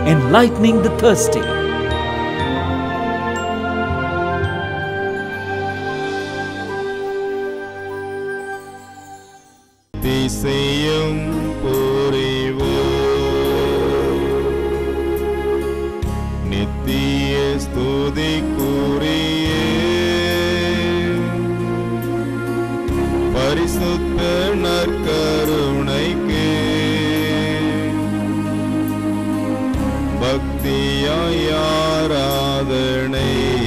enlightening the thirsty. திசையும் புரிவோ நித்திய ஸ்துதிக்குரிய பரிசுத்த நற்கருணைக்கு பக்தியாய் ஆராதனை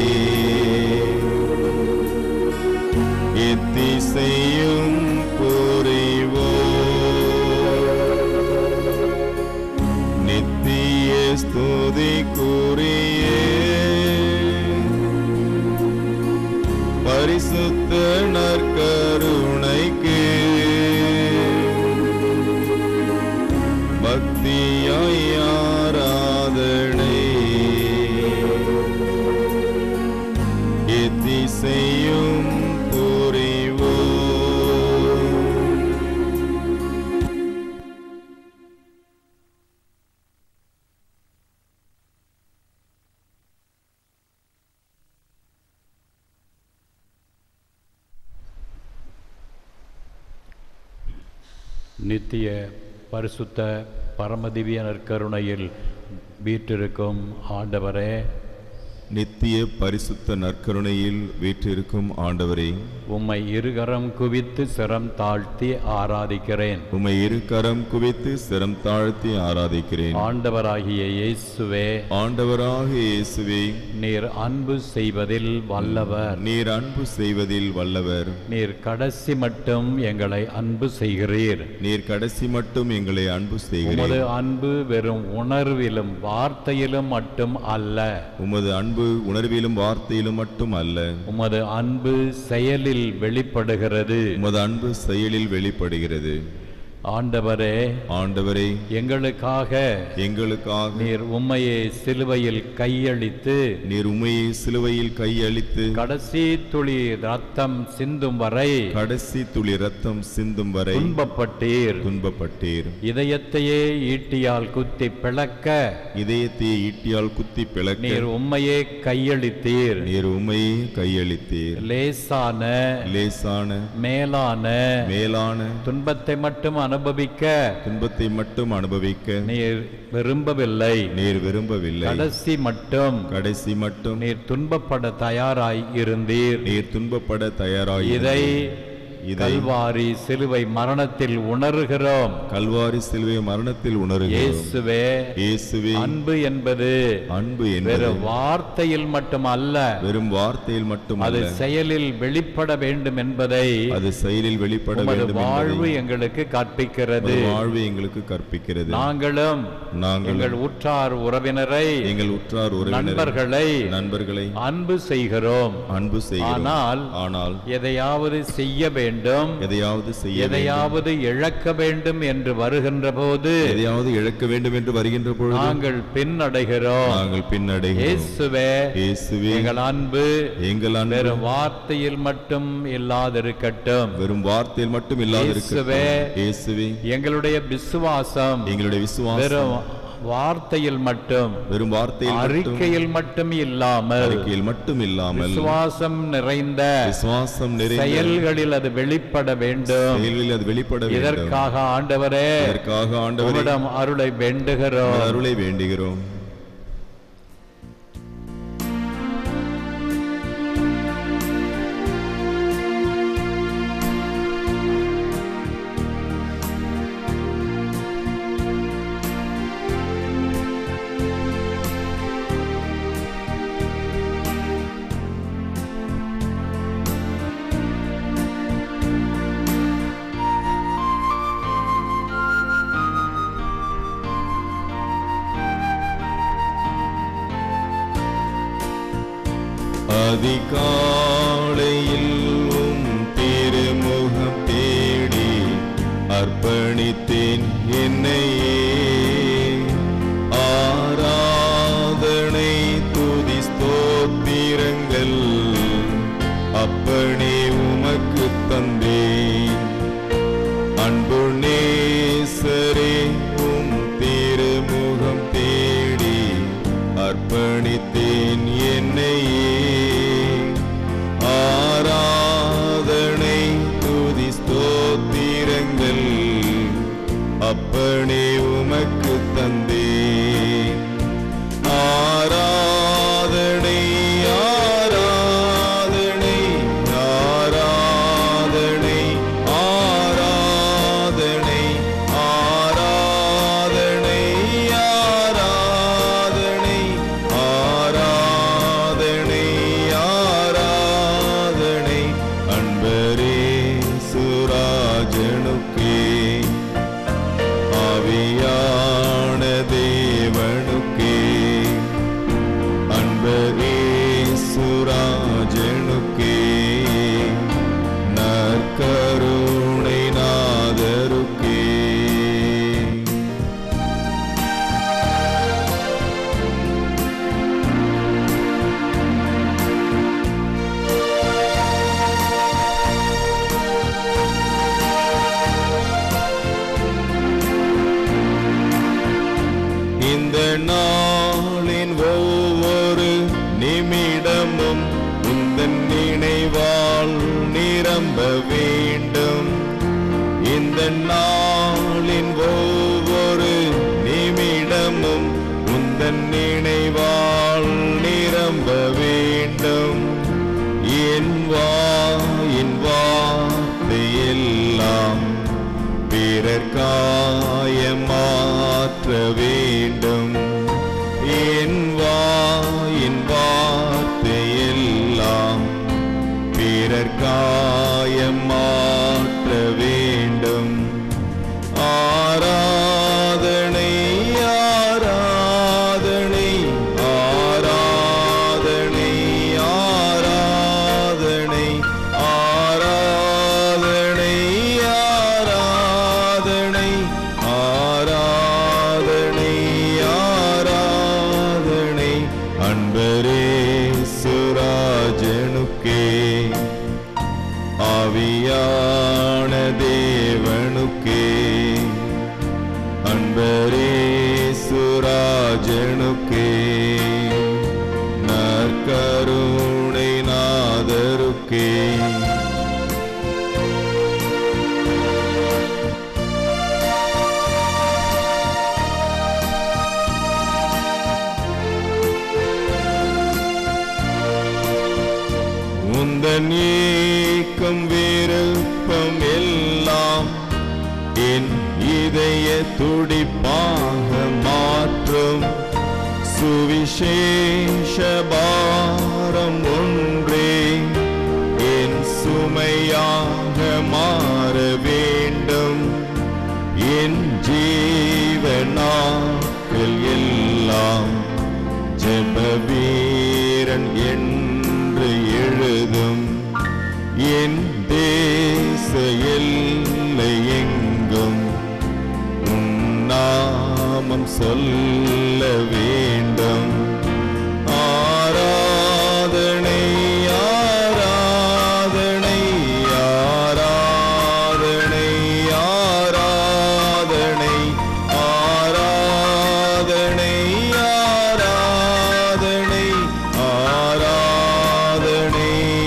எத்திசையும் புரிவோ நித்திய ஸ்துதிக்குரிய பரிசுத்த நற்கருணைக்கு பக்தியாய் ஆராதனை எத்திசையும் புரிவோ நித்திய பரிசுத்த பரமதிவிய நற்கருணையில் வீற்றிருக்கும் ஆண்டவரே நித்திய பரிசுத்த நற்கருணையில் வீற்றிருக்கும் ஆண்டவரே உம்மை இருகரம் குவித்து சிரம் தாழ்த்தி ஆராதிக்கிறேன் உம்மை இரு கரம் குவித்து சிரம் தாழ்த்தி ஆராதிக்கிறேன் ஆண்டவராகிய இயேசுவே ஆண்டவராக இயேசுவே நீர் அன்பு செய்வதில் வல்லவர் நீர் அன்பு செய்வதில் வல்லவர் நீர் கடைசி மட்டும் எங்களை அன்பு செய்கிறீர் நீர் கடைசி மட்டும் எங்களை அன்பு உமது செய்கிறீர் அன்பு வெறும் உணர்விலும் வார்த்தையிலும் மட்டும் அல்ல உமது அன்பு உணர்விலும் வார்த்தையிலும் மட்டும் அல்ல உமது அன்பு செயலில் வெளிப்படுகிறது உமது அன்பு செயலில் வெளிப்படுகிறது ஆண்டவரே ஆண்டவரே எங்களுக்காக எங்களுக்காக நீர் உம்மையை சிலுவையில் கையளித்து நீர் உமையை சிலுவையில் கையளித்து கடைசி துளி ரத்தம் சிந்தும் வரை கடைசி துளி ரத்தம் சிந்தும் வரை துன்பப்பட்டீர் துன்பப்பட்டீர் இதயத்தையே ஈட்டியால் குத்தி பிளக்க இதயத்தை ஈட்டியால் குத்தி பிளக்க நீர் உம்மையே கையளித்தீர் நீர் உமையை கையளித்தீர் லேசான லேசான மேலான மேலான துன்பத்தை மட்டும் அனுபவிக்க துன்பத்தை மட்டும் அனுபவிக்க நீர் விரும்பவில்லை நீர் விரும்பவில்லை கடைசி மட்டும் கடைசி மட்டும் நீர் துன்பப்பட தயாராய் இருந்தீர் நீர் துன்பப்பட தயாராய் இதை இதை கல்வாரி சிலுவை மரணத்தில் உணர்கிறோம் கல்வாரி சிலுவை மரணத்தில் உணர்கிறோம் இயேசுவே இயேசுவே அன்பு என்பது அன்பு என்பது வெறும் வார்த்தையில் மட்டும் அல்ல வெறும் வார்த்தையில் மட்டும் அது அல்ல செயலில் வெளிப்பட வேண்டும் என்பதை அது செயலில் வெளிப்பட உமது வேண்டும் வாழ்வு என்பதை எங்களுக்கு கற்பிக்கிறது உமது வாழ்வு எங்களுக்கு கற்பிக்கிறது நாங்களும் நாங்கள் எங்கள் உற்றார் உறவினரை எங்கள் உற்றார் உறவினர் நண்பர்களை நண்பர்களை அன்பு செய்கிறோம் அன்பு செய்கிறோம் ஆனால் ஆனால் எதையாவது செய்ய வேண்டும் எதையாவது செய்ய வேண்டும் எதையாவது இழக்க வேண்டும் என்று வருகின்ற போது எதையாவது இழக்க வேண்டும் என்று வருகின்ற பொழுது நாங்கள் பின்னடைகிறோம் நாங்கள் பின்னடைகிறோம் இயேசுவே இயேசுவே எங்கள் அன்பு எங்கள் அன்பு வெறும் வார்த்தையில் மட்டும் இல்லாதிருக்கட்டும் வெறும் வார்த்தையில் மட்டும் இல்லாதிருக்க இயேசுவே. இயேசுவே எங்களுடைய விசுவாசம் எங்களுடைய விசுவாசம் வெறும் வார்த்தையில் மட்டும் வெறும் வார்த்தையில் மட்டும் அறிக்கையில் மட்டும் இல்லாமல் அறிக்கையில் மட்டும் இல்லாமல் விசுவாசம் நிறைந்த விசுவாசம் நிறைந்த செயல்களில் அது வெளிப்பட வேண்டும் செயல்களில் அது வெளிப்பட வேண்டும் இதற்காக ஆண்டவரே அதற்காக ஆண்டவரே உம்மிடம் அருளை வேண்டுகிறோம் உமது அருளை வேண்டுகிறோம் அதிகாலையில் உம் திருமுகம் தேடி அர்ப்பணித்தேன் என்னையே ஆராதனை துதி ஸ்தோத்திரங்கள் அப்பனே உமக்கு தந்தேன் அன்பு நேசரே உம் திருமுகம் தேடி அர்ப்பணித்தேன் என்னையே ஆராதனை துதி ஸ்தோத்திரங்கள் அப்பனே உமக்கு தந்தேன் ஆராதனை ஆராதனை ஆராதனை ஆராதனை ஆராதனை ஆராதனை ஆராதனை ஆராதனை அன்பரே சுராஜனுக்கே ஆவியான தேவனுக்கே அன்பரே சுராஜனுக்கே நற்கருணை நாதருக்கே இந்த நாளின் ஒவ்வொரு நிமிடமும் உந்தன் நினைவால் நிரம்ப வேண்டும் இந்த நாளின் ஒவ்வொரு நிமிடமும் உந்தன் நினைவால் நிரம்ப வேண்டும் என் வாயின் வார்த்தையெல்லாம் பிறர் காயமாற்ற வேண்டும் என் வாயின் வார்த்தையெல்லாம் பிறர் காயமாற்ற வேண்டும் ஆராதனை ஆராதனை ஆராதனை ஆராதனை ஆராதனை ஆராதனை ஆராதனை ஆராதனை அன்பரே சுராஜனுக்கே ஆவியான தேவனுக்கே அன்பரே சுராஜனுக்கே நற்கருணை நாதருக்கே உந்தன் ஏக்கம் விருப்பம் எல்லாம் என் இதய துடிப்பாக மாற்றும் சுவிசேஷ பாரம் ஒன்றே என் சுமையாக மாற வேண்டும் என் ஜீவனாக்கள் எல்லாம் ஜெப வீரன் என்று எழுதும் என் தேச எல்லை எங்கும் உன் நாமம் சொல்ல வேண்டும் ஆராதனை ஆராதனை ஆராதனை ஆராதனை ஆராதனை ஆராதனை ஆராதனை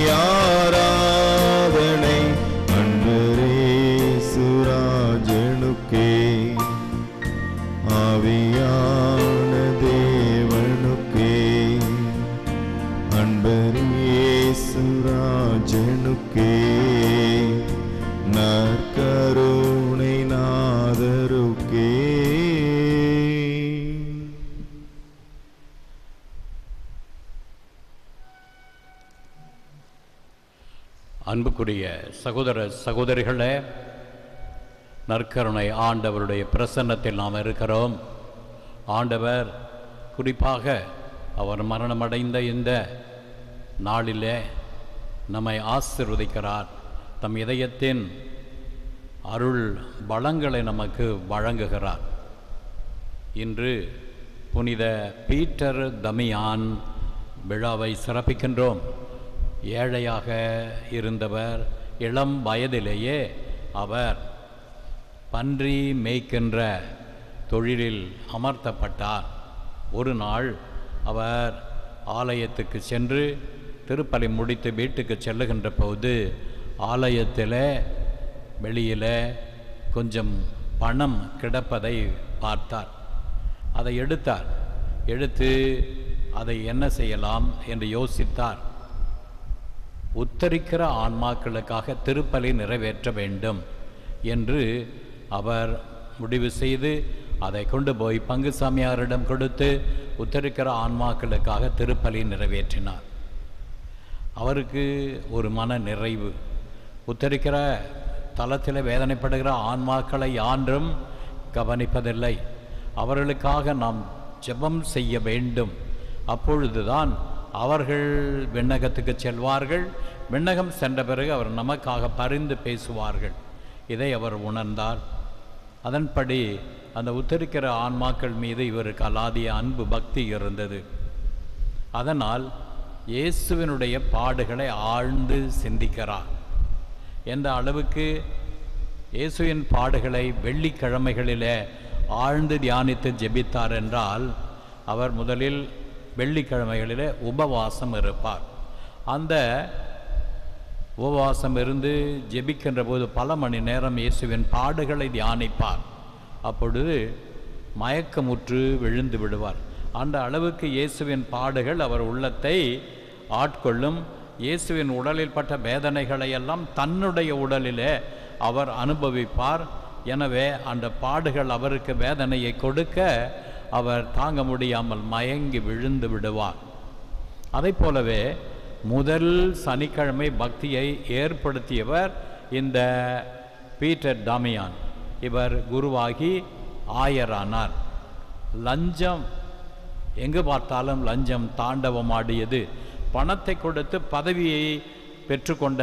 ஆராதனை அன்பரே சுராஜனுக்கே ஆவியான தேவனுக்கே அன்பரே சுராஜனுக்கே நற்கருணை நாதருக்கே அன்புக்குரிய சகோதர சகோதரிகளே நற்கருணை ஆண்டவருடைய பிரசன்னத்தில் நாம் இருக்கிறோம் ஆண்டவர் குறிப்பாக அவர் மரணமடைந்த இந்த நாளிலே நம்மை ஆசிர்வதிக்கிறார் தம் இதயத்தின் அருள் வளங்களை நமக்கு வழங்குகிறார் இன்று புனித பீட்டர் தமியான் விழாவை சிறப்பிக்கின்றோம் ஏழையாக இருந்தவர் இளம் வயதிலேயே அவர் பன்றி மேய்க்கின்ற தொழிலில் அமர்த்தப்பட்டார் ஒரு நாள் அவர் ஆலயத்துக்கு சென்று திருப்பலி முடித்து வீட்டுக்கு செல்லுகின்ற போது ஆலயத்தில் வெளியில் கொஞ்சம் பணம் கிடப்பதை பார்த்தார் அதை எடுத்தார் எடுத்து அதை என்ன செய்யலாம் என்று யோசித்தார் உத்தரிக்கிற ஆன்மாக்களுக்காக திருப்பலி நிறைவேற்ற வேண்டும் என்று அவர் முடிவு செய்து அதை கொண்டு போய் பங்கு சாமியாரிடம் கொடுத்து உத்தரிக்கிற ஆன்மாக்களுக்காக திருப்பலி நிறைவேற்றினார் அவருக்கு ஒரு மன நிறைவு உத்தரிக்கிற தளத்தில் வேதனைப்படுகிற ஆன்மாக்களை யான்றும் கவனிப்பதில்லை அவர்களுக்காக நாம் ஜெபம் செய்ய வேண்டும் அப்பொழுதுதான் அவர்கள் விண்ணகத்துக்கு செல்வார்கள் விண்ணகம் சென்ற பிறகு அவர் நமக்காக பரிந்து பேசுவார்கள் இதை அவர் உணர்ந்தார் அதன்படி அந்த உத்தரிக்கிற ஆன்மாக்கள் மீது இவருக்கு அலாதிய அன்பு பக்தி இருந்தது அதனால் இயேசுவினுடைய பாடுகளை ஆழ்ந்து சிந்திக்கிறார் எந்த அளவுக்கு இயேசுவின் பாடுகளை வெள்ளிக்கிழமைகளிலே ஆழ்ந்து தியானித்து ஜெபித்தார் என்றால் அவர் முதலில் வெள்ளிக்கிழமைகளிலே உபவாசம் இருப்பார் அந்த உபவாசம் இருந்து ஜெபிக்கின்ற போது பல மணி நேரம் இயேசுவின் பாடுகளை தியானிப்பார் அப்பொழுது மயக்கமுற்று விழுந்து விடுவார் அந்த அளவுக்கு இயேசுவின் பாடுகள் அவர் உள்ளத்தை ஆட்கொள்ளும் இயேசுவின் உடலில் பட்ட வேதனைகளை எல்லாம் தன்னுடைய உடலிலே அவர் அனுபவிப்பார் எனவே அந்த பாடுகள் அவருக்கு வேதனையை கொடுக்க அவர் தாங்க முடியாமல் மயங்கி விழுந்து விடுவார் அதைப் போலவே முதல் சனிக்கிழமை பக்தியை ஏற்படுத்தியவர் இந்த பீட்டர் டாமியான் இவர் குருவாகி ஆயரானார் லஞ்சம் எங்கு பார்த்தாலும் லஞ்சம் தாண்டவமாடியது பணத்தை கொடுத்து பதவியை பெற்றுக்கொண்ட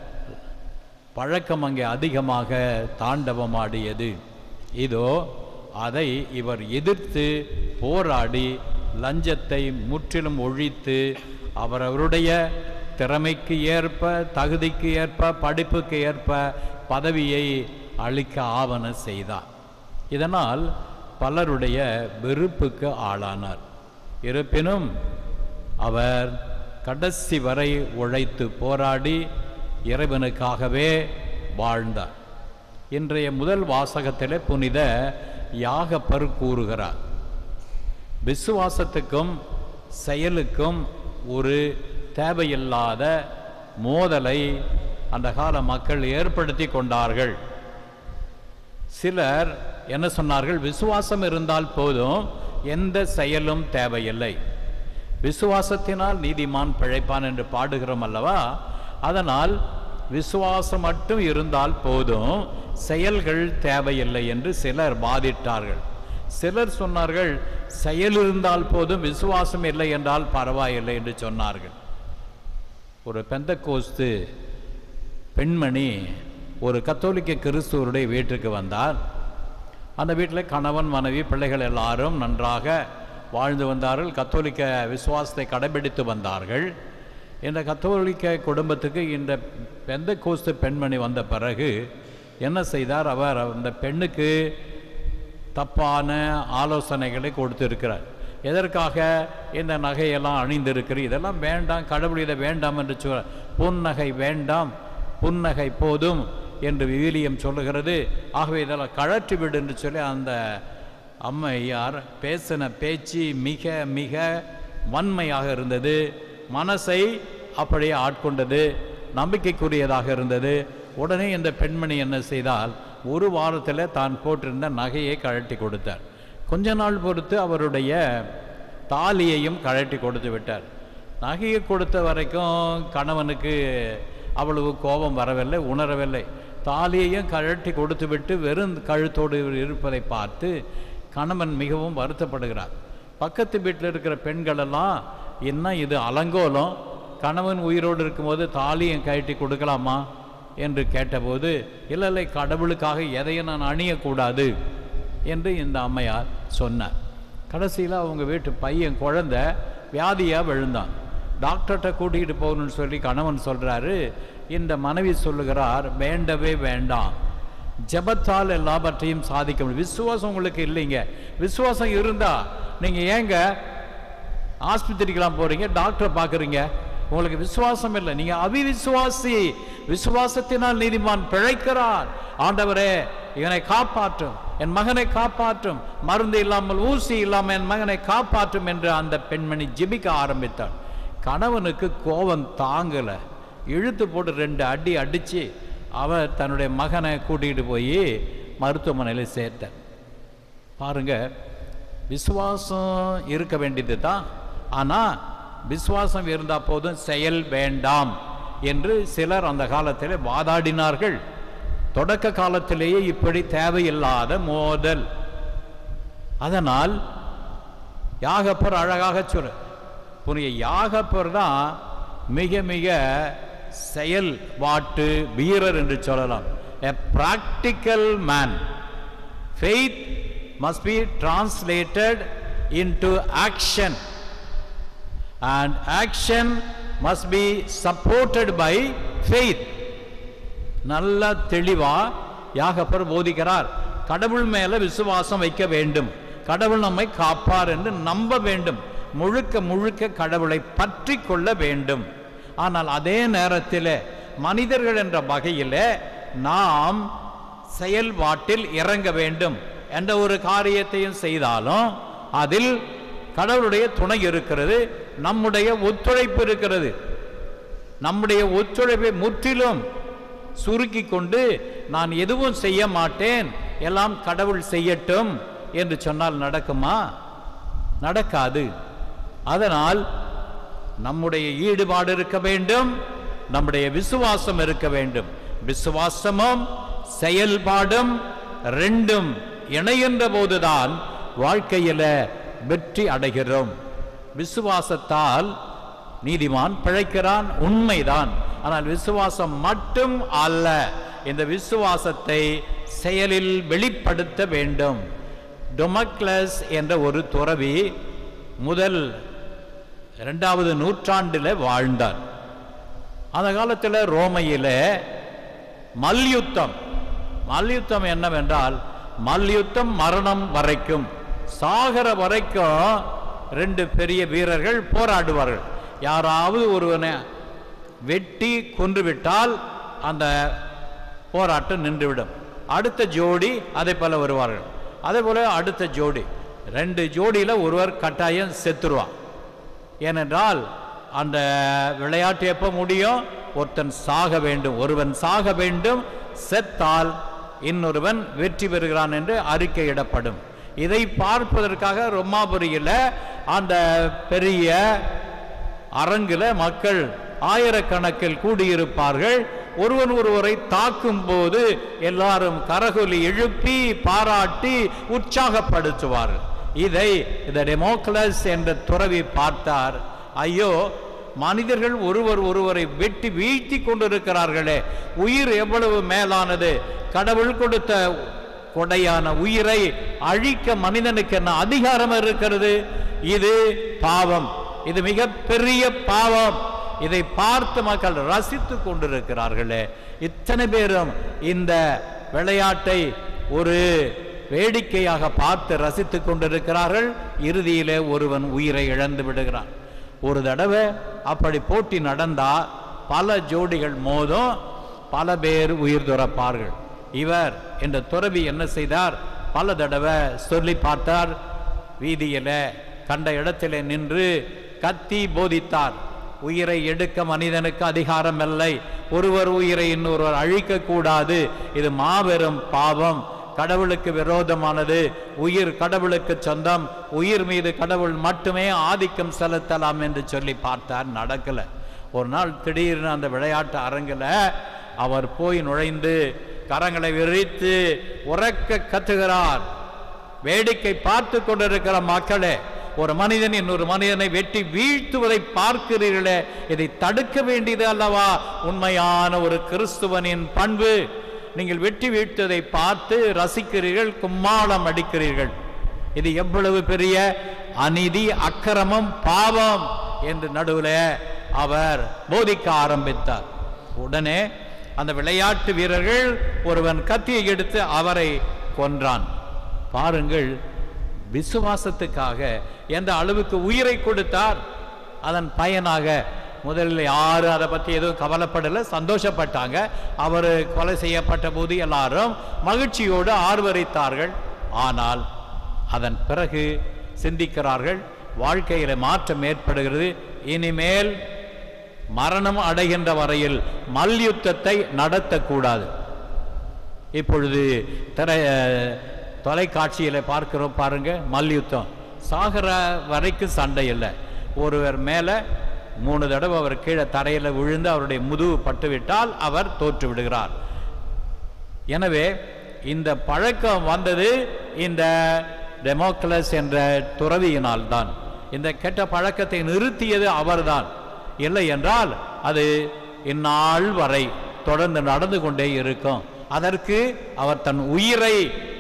பழக்கம் அங்கே அதிகமாக தாண்டவமாடியது இதோ அதை இவர் எதிர்த்து போராடி லஞ்சத்தை முற்றிலும் ஒழித்து அவரவருடைய திறமைக்கு ஏற்ப தகுதிக்கு ஏற்ப படிப்புக்கு ஏற்ப பதவியை அளிக்க ஆவண செய்தார் இதனால் பலருடைய வெறுப்புக்கு ஆளானார் இருப்பினும் அவர் கடைசி வரை உழைத்து போராடி இறைவனுக்காகவே வாழ்ந்தார் இன்றைய முதல் வாசகத்திலே புனித யாகப்பர் கூறுகிறார் விசுவாசத்துக்கும் செயலுக்கும் ஒரு தேவையில்லாத மோதலை அந்த கால மக்கள் ஏற்படுத்தி கொண்டார்கள் சிலர் என்ன சொன்னார்கள் விசுவாசம் இருந்தால் போதும் எந்த செயலும் தேவையில்லை விசுவாசத்தினால் நீதிமான் பிழைப்பான் என்று பாடுகிறோம் அல்லவா அதனால் விசுவாசம் மட்டும் இருந்தால் போதும் செயல்கள் தேவையில்லை என்று சிலர் வாதிட்டார்கள் சிலர் சொன்னார்கள் செயல் இருந்தால் போதும் விசுவாசம் இல்லை என்றால் பரவாயில்லை என்று சொன்னார்கள் ஒரு பெந்தகோஸ்து பெண்மணி ஒரு கத்தோலிக்க கிறிஸ்துவருடைய வீட்டுக்கு வந்தார் அந்த வீட்டில் கணவன் மனைவி பிள்ளைகள் எல்லாரும் நன்றாக வாழ்ந்து வந்தார்கள் கத்தோலிக்க விசுவாசத்தை கடைபிடித்து வந்தார்கள் இந்த கத்தோலிக்க குடும்பத்துக்கு இந்த பெந்த கோஸ்து பெண்மணி வந்த பிறகு என்ன செய்தார் அவர் அந்த பெண்ணுக்கு தப்பான ஆலோசனைகளை கொடுத்திருக்கிறார் எதற்காக இந்த நகையெல்லாம் அணிந்திருக்கிற இதெல்லாம் வேண்டாம் கடவுள் இதை வேண்டாம் என்று சொல் புன்னகை வேண்டாம் புன்னகை போதும் என்று விவிலியம் சொல்லுகிறது ஆகவே இதெல்லாம் கழற்றி விடு என்று சொல்லி அந்த அம்மையார் பேசின பேச்சு மிக மிக வன்மையாக இருந்தது மனசை அப்படியே ஆட்கொண்டது நம்பிக்கைக்குரியதாக இருந்தது உடனே இந்த பெண்மணி என்ன செய்தால் ஒரு வாரத்தில் தான் போட்டிருந்த நகையை கழட்டி கொடுத்தார் கொஞ்ச நாள் பொறுத்து அவருடைய தாலியையும் கழட்டி கொடுத்து விட்டார் நகையை கொடுத்த வரைக்கும் கணவனுக்கு அவ்வளவு கோபம் வரவில்லை உணரவில்லை தாலியையும் கழட்டி கொடுத்து விட்டு வெறும் கழுத்தோடு இருப்பதை பார்த்து கணவன் மிகவும் வருத்தப்படுகிறார் பக்கத்து வீட்டில் இருக்கிற பெண்களெல்லாம் என்ன இது அலங்கோலம் கணவன் உயிரோடு இருக்கும்போது தாலியும் கழட்டி கொடுக்கலாமா என்று கேட்டபோது இல்லை இல்லை கடவுளுக்காக எதையும் நான் அணியக்கூடாது என்று இந்த அம்மையார் சொன்னார் கடைசியில் அவங்க வீட்டு பையன் குழந்த வியாதியாக விழுந்தான் டாக்டர்கிட்ட கூட்டிகிட்டு போகணும்னு சொல்லி கணவன் சொல்கிறாரு இந்த மனைவி சொல்லுகிறார் வேண்டவே வேண்டாம் ஜெபத்தால் எல்லாவற்றையும் சாதிக்க முடியும் விசுவாசம் உங்களுக்கு இல்லைங்க விசுவாசம் இருந்தா நீங்கள் ஏங்க ஆஸ்பத்திரிக்கெல்லாம் போறீங்க டாக்டரை பார்க்குறீங்க உங்களுக்கு விசுவாசம் இல்லை நீங்க அவிவிசுவாசி விசுவாசத்தினால் நீதிமான் பிழைக்கிறார் ஆண்டவரே இவனை காப்பாற்றும் என் மகனை காப்பாற்றும் மருந்து இல்லாமல் ஊசி இல்லாமல் என் மகனை காப்பாற்றும் என்று அந்த பெண்மணி ஜெபிக்க ஆரம்பித்தாள் கணவனுக்கு கோபம் தாங்கல இழுத்து போட்டு ரெண்டு அடி அடிச்சு அவர் தன்னுடைய மகனை கூட்டிகிட்டு போய் மருத்துவமனையில் சேர்த்தார் பாருங்க விசுவாசம் இருக்க வேண்டியது தான் ஆனால் விசுவாசம் இருந்தால் போதும் செயல் வேண்டாம் என்று சிலர் அந்த காலத்தில் வாதாடினார்கள் தொடக்க காலத்திலேயே இப்படி தேவையில்லாத மோதல் அதனால் யாகப்பர் அழகாக சொல்ல புனிய யாகப்பர் தான் மிக மிக செயல்பாட்டு வீரர் என்று சொல்லலாம் a practical man faith must be translated into action and action must be supported by faith நல்ல தெளிவா யாகப்பர் போதிக்கிறார் கடவுள் மேல விசுவாசம் வைக்க வேண்டும் கடவுள் நம்மை காப்பார் என்று நம்ப வேண்டும் முழுக்க முழுக்க கடவுளை பற்றி கொள்ள வேண்டும் ஆனால் அதே நேரத்தில் மனிதர்கள் என்ற வகையில் நாம் செயல்பாட்டில் இறங்க வேண்டும் என்ற ஒரு காரியத்தையும் செய்தாலும் அதில் கடவுளுடைய துணை இருக்கிறது நம்முடைய ஒத்துழைப்பு இருக்கிறது நம்முடைய ஒத்துழைப்பை முற்றிலும் சுருக்கி கொண்டு நான் எதுவும் செய்ய மாட்டேன் எல்லாம் கடவுள் செய்யட்டும் என்று சொன்னால் நடக்குமா நடக்காது அதனால் நம்முடைய ஈடுபாடு இருக்க வேண்டும் நம்முடைய விசுவாசம் இருக்க வேண்டும் விசுவாசமும் செயல்பாடும் ரெண்டும் இணைகின்ற போதுதான் வாழ்க்கையில வெற்றி அடைகிறோம் விசுவாசத்தால் நீதிமான் பிழைக்கிறான் உண்மைதான் ஆனால் விசுவாசம் மட்டும் அல்ல இந்த விசுவாசத்தை செயலில் வெளிப்படுத்த வேண்டும் டொமக்லஸ் என்ற ஒரு துறவி முதல் இரண்டாவது நூற்றாண்டில் வாழ்ந்தார் அந்த காலத்தில் ரோமையில் மல்யுத்தம் மல்யுத்தம் என்னவென்றால் மல்யுத்தம் மரணம் வரைக்கும் சாகர வரைக்கும் ரெண்டு பெரிய வீரர்கள் போராடுவார்கள் யாராவது ஒருவனை வெட்டி கொன்றுவிட்டால் அந்த போராட்டம் நின்றுவிடும் அடுத்த ஜோடி அதே போல வருவார்கள் அதே போல அடுத்த ஜோடி ரெண்டு ஜோடியில் ஒருவர் கட்டாயம் செத்துருவான் ஏனென்றால் அந்த விளையாட்டு எப்போ முடியும் ஒருத்தன் சாக வேண்டும் ஒருவன் சாக வேண்டும் செத்தால் இன்னொருவன் வெற்றி பெறுகிறான் என்று அறிக்கையிடப்படும் இதை பார்ப்பதற்காக ரொமாபுரியில் அந்த பெரிய அரங்கில் மக்கள் ஆயிரக்கணக்கில் கூடியிருப்பார்கள் ஒருவன் ஒருவரை தாக்கும் போது எல்லாரும் கரகொலி எழுப்பி பாராட்டி உற்சாகப்படுத்துவார்கள் இதை இந்த டெமோக்ளஸ் என்ற துறவி பார்த்தார் ஐயோ மனிதர்கள் ஒருவர் ஒருவரை வெட்டி வீழ்த்தி கொண்டிருக்கிறார்களே உயிர் எவ்வளவு மேலானது கடவுள் கொடுத்த கொடையான உயிரை அழிக்க மனிதனுக்கு என்ன அதிகாரம் இருக்கிறது இது பாவம் இது மிக பெரிய பாவம் இதை பார்த்து மக்கள் ரசித்து கொண்டிருக்கிறார்களே இத்தனை பேரும் இந்த விளையாட்டை ஒரு வேடிக்கையாக பார்த்து ரசித்து கொண்டிருக்கிறார்கள் இறுதியிலே ஒருவன் உயிரை இழந்து விடுகிறான் ஒரு தடவை அப்படி போட்டி நடந்தா பல ஜோடிகள் மோதும் பல பேர் உயிர் துறப்பார்கள் இவர் என்ற துறவி என்ன செய்தார் பல தடவை சொல்லி பார்த்தார் வீதியில கண்ட இடத்திலே நின்று கத்தி போதித்தார் உயிரை எடுக்க மனிதனுக்கு அதிகாரம் இல்லை ஒருவர் உயிரை இன்னொருவர் அழிக்க கூடாது இது மாபெரும் பாவம் கடவுளுக்கு விரோதமானது உயிர் கடவுளுக்கு சொந்தம் உயிர் மீது கடவுள் மட்டுமே ஆதிக்கம் செலுத்தலாம் என்று சொல்லி பார்த்தார் நடக்கல ஒரு நாள் திடீர்னு அந்த விளையாட்டு அரங்கில் அவர் போய் நுழைந்து கரங்களை விரித்து உறக்க கத்துகிறார் வேடிக்கை பார்த்து கொண்டிருக்கிற மக்களே ஒரு மனிதன் இன்னொரு மனிதனை வெட்டி வீழ்த்துவதை பார்க்கிறீர்களே இதை தடுக்க வேண்டியது அல்லவா உண்மையான ஒரு கிறிஸ்துவனின் பண்பு நீங்கள் வெட்டி வீழ்த்துவதை பார்த்து ரசிக்கிறீர்கள் கும்மாளம் அடிக்கிறீர்கள் இது எவ்வளவு பெரிய அநீதி அக்கிரமம் பாவம் என்று நடுவில் அவர் போதிக்க ஆரம்பித்தார் உடனே அந்த விளையாட்டு வீரர்கள் ஒருவன் கத்தியை எடுத்து அவரை கொன்றான் பாருங்கள் விசுவாசத்துக்காக எந்த அளவுக்கு உயிரை கொடுத்தார் அதன் பயனாக முதலில் யாரும் அதை பற்றி எதுவும் கவலைப்படலை சந்தோஷப்பட்டாங்க அவர் கொலை செய்யப்பட்ட போது எல்லாரும் மகிழ்ச்சியோடு ஆர்வரித்தார்கள் ஆனால் அதன் பிறகு சிந்திக்கிறார்கள் வாழ்க்கையில மாற்றம் ஏற்படுகிறது இனிமேல் மரணம் அடைகின்ற வரையில் மல்யுத்தத்தை நடத்தக்கூடாது இப்பொழுது திரை தொலைக்காட்சியில் பார்க்கிறோம் பாருங்க மல்யுத்தம் சாகிற வரைக்கும் சண்டை இல்லை ஒருவர் மேலே மூணு தடவை அவர் கீழே தரையில் விழுந்து அவருடைய முதுகு பட்டுவிட்டால் அவர் தோற்று விடுகிறார் எனவே இந்த பழக்கம் வந்தது இந்த டெமோக்ரஸ் என்ற துறவியினால் தான் இந்த கெட்ட பழக்கத்தை நிறுத்தியது அவர்தான் இல்லை என்றால் அது இந்நாள் வரை தொடர்ந்து நடந்து கொண்டே இருக்கும் அதற்கு அவர் தன் உயிரை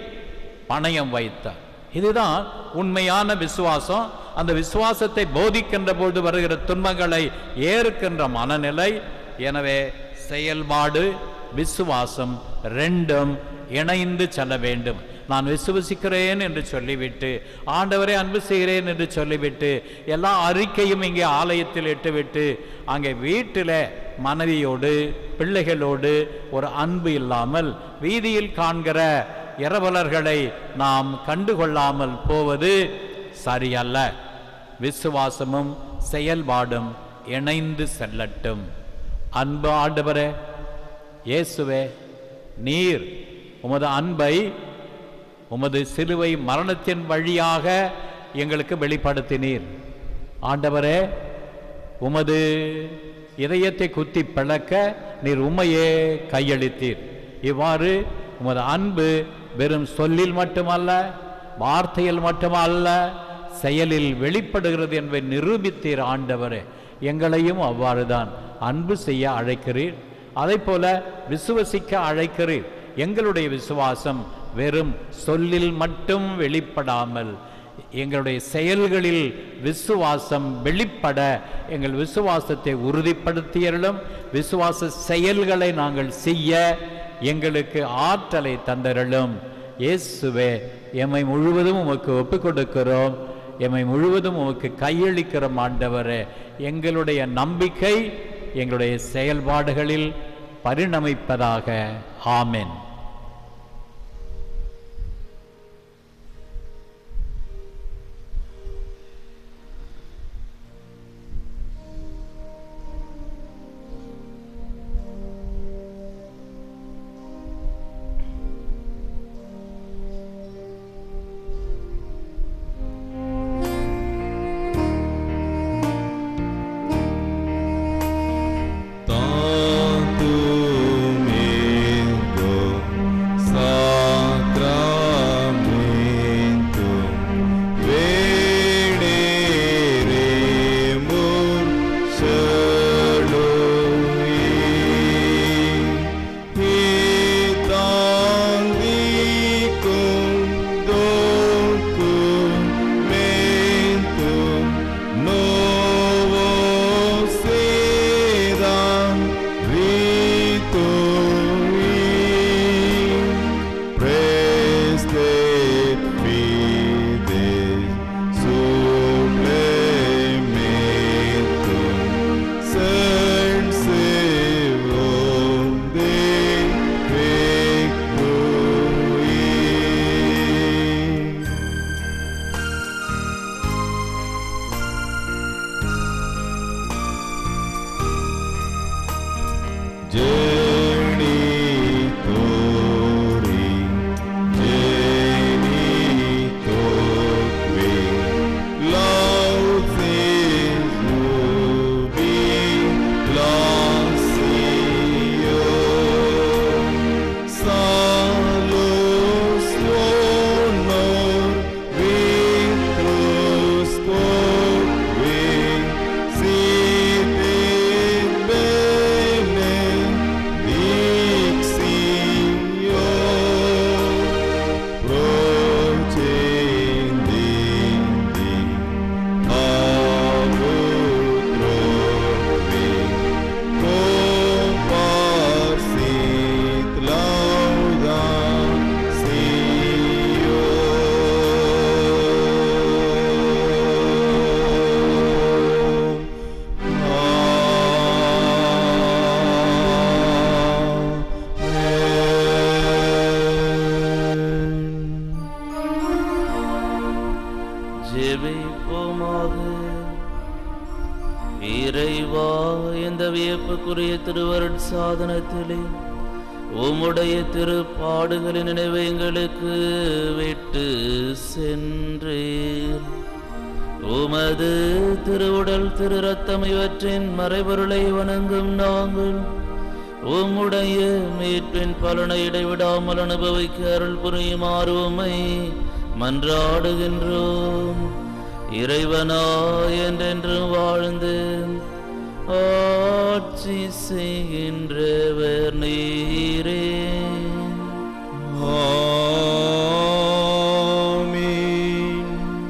பணயம் வைத்தார் இதுதான் உண்மையான விசுவாசம் அந்த விசுவாசத்தை போதிக்கின்ற பொழுது வருகிற துன்பங்களை ஏற்கின்ற மனநிலை எனவே செயல்பாடு விசுவாசம் ரெண்டும் இணைந்து செல்ல வேண்டும் நான் விசுவசிக்கிறேன் என்று சொல்லிவிட்டு ஆண்டவரை அன்பு செய்கிறேன் என்று சொல்லிவிட்டு எல்லா அறிக்கையும் இங்கே ஆலயத்தில் இட்டுவிட்டு அங்கே வீட்டில் மனைவியோடு பிள்ளைகளோடு ஒரு அன்பு இல்லாமல் வீதியில் காண்கிற இரவலர்களை நாம் கண்டுகொள்ளாமல் போவது சரியல்ல விசுவாசமும் செயல்பாடும் இணைந்து செல்லட்டும் அன்பு ஆண்டவரே இயேசுவே நீர் உமது அன்பை உமது சிலுவை மரணத்தின் வழியாக எங்களுக்கு வெளிப்படுத்தினீர் ஆண்டவரே உமது இதயத்தை குத்தி பிளக்க நீர் உம்மையே கையளித்தீர் இவ்வாறு உமது அன்பு வெறும் சொல்லில் மட்டுமல்ல வார்த்தையில் மட்டுமல்ல செயலில் வெளிப்படுகிறது என்பதை நிரூபித்தீர் ஆண்டவரே எங்களையும் அவ்வாறுதான் அன்பு செய்ய அழைக்கிறீர் அதை போல விசுவசிக்க அழைக்கிறீர் எங்களுடைய விசுவாசம் வெறும் சொல்லில் மட்டும் வெளிப்படாமல் எங்களுடைய செயல்களில் விசுவாசம் வெளிப்பட எங்கள் விசுவாசத்தை உறுதிப்படுத்தியர்களும் விசுவாச செயல்களை நாங்கள் செய்ய எங்களுக்கு ஆற்றலை தந்தருளும் இயேசுவே எம்மை முழுவதும் உமக்கு ஒப்புக் கொடுக்கிறோம் எம்மை முழுவதும் உமக்கு கையளிக்கிறோம் ஆண்டவரே எங்களுடைய நம்பிக்கை எங்களுடைய செயல்பாடுகளில் பரிணமிப்பதாக ஆமென் Tanto medo இறைவா இந்த வியப்புக்குரிய திருவருட் சாதனத்திலே உம்முடைய திருப்பாடுகளின் நினைவை எங்களுக்கு விட்டு சென்றேன் உமது திருவுடல் திரு ரத்தம் இவற்றின் மறைபொருளை வணங்கும் நாங்கள் உம்முடைய மீட்பின் பலனை இடைவிடாமல் அனுபவிக்க அருள் புரியுமாறு உம்மை மன்றாடுகின்றோம் இறைவனா என்றென்றும் வாழ்ந்து ஆட்சி செய்கின்றவர் நீரே ஆமென்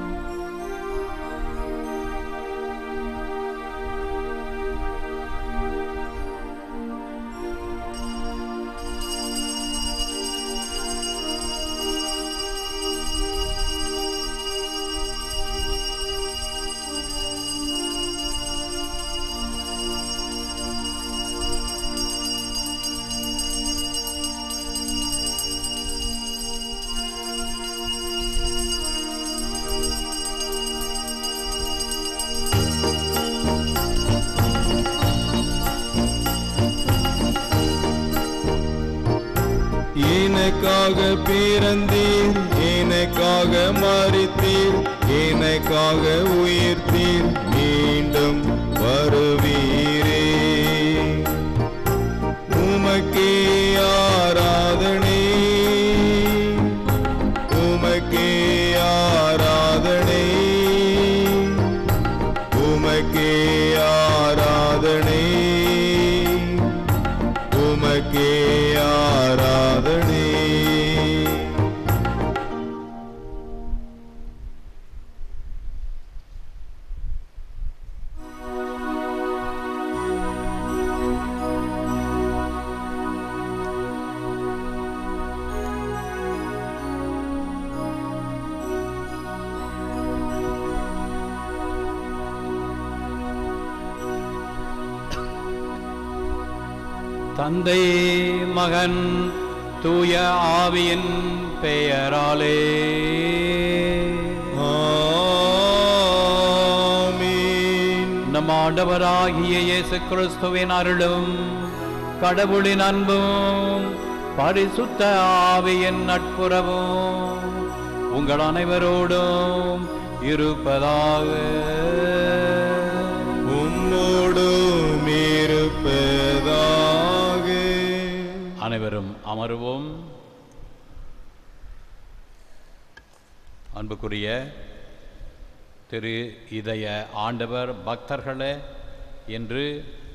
எனக்காக பிறந்தீர் எனக்காக மறித்தீர் எனக்காக உயிர்த்தீர் மீண்டும் வருவீரே உமக்கே ஆராதனை உமக்கே ஆராதனை உமக்கே ஆராதனை உமக்கே ஆராதனை தந்தை மகன் தூய ஆவியின் பெயராலே ஆமென் நம் ஆண்டவராகிய இயேசு கிறிஸ்துவின் அருளும் கடவுளின் அன்பும் பரிசுத்த ஆவியின் நட்புறவும் உங்கள் அனைவரோடும் இருப்பதாக உம்மோடும் இருப்பதாக அனைவரும் அமருவோம் அன்புக்குரிய திரு இதய ஆண்டவர் பக்தர்களே இன்று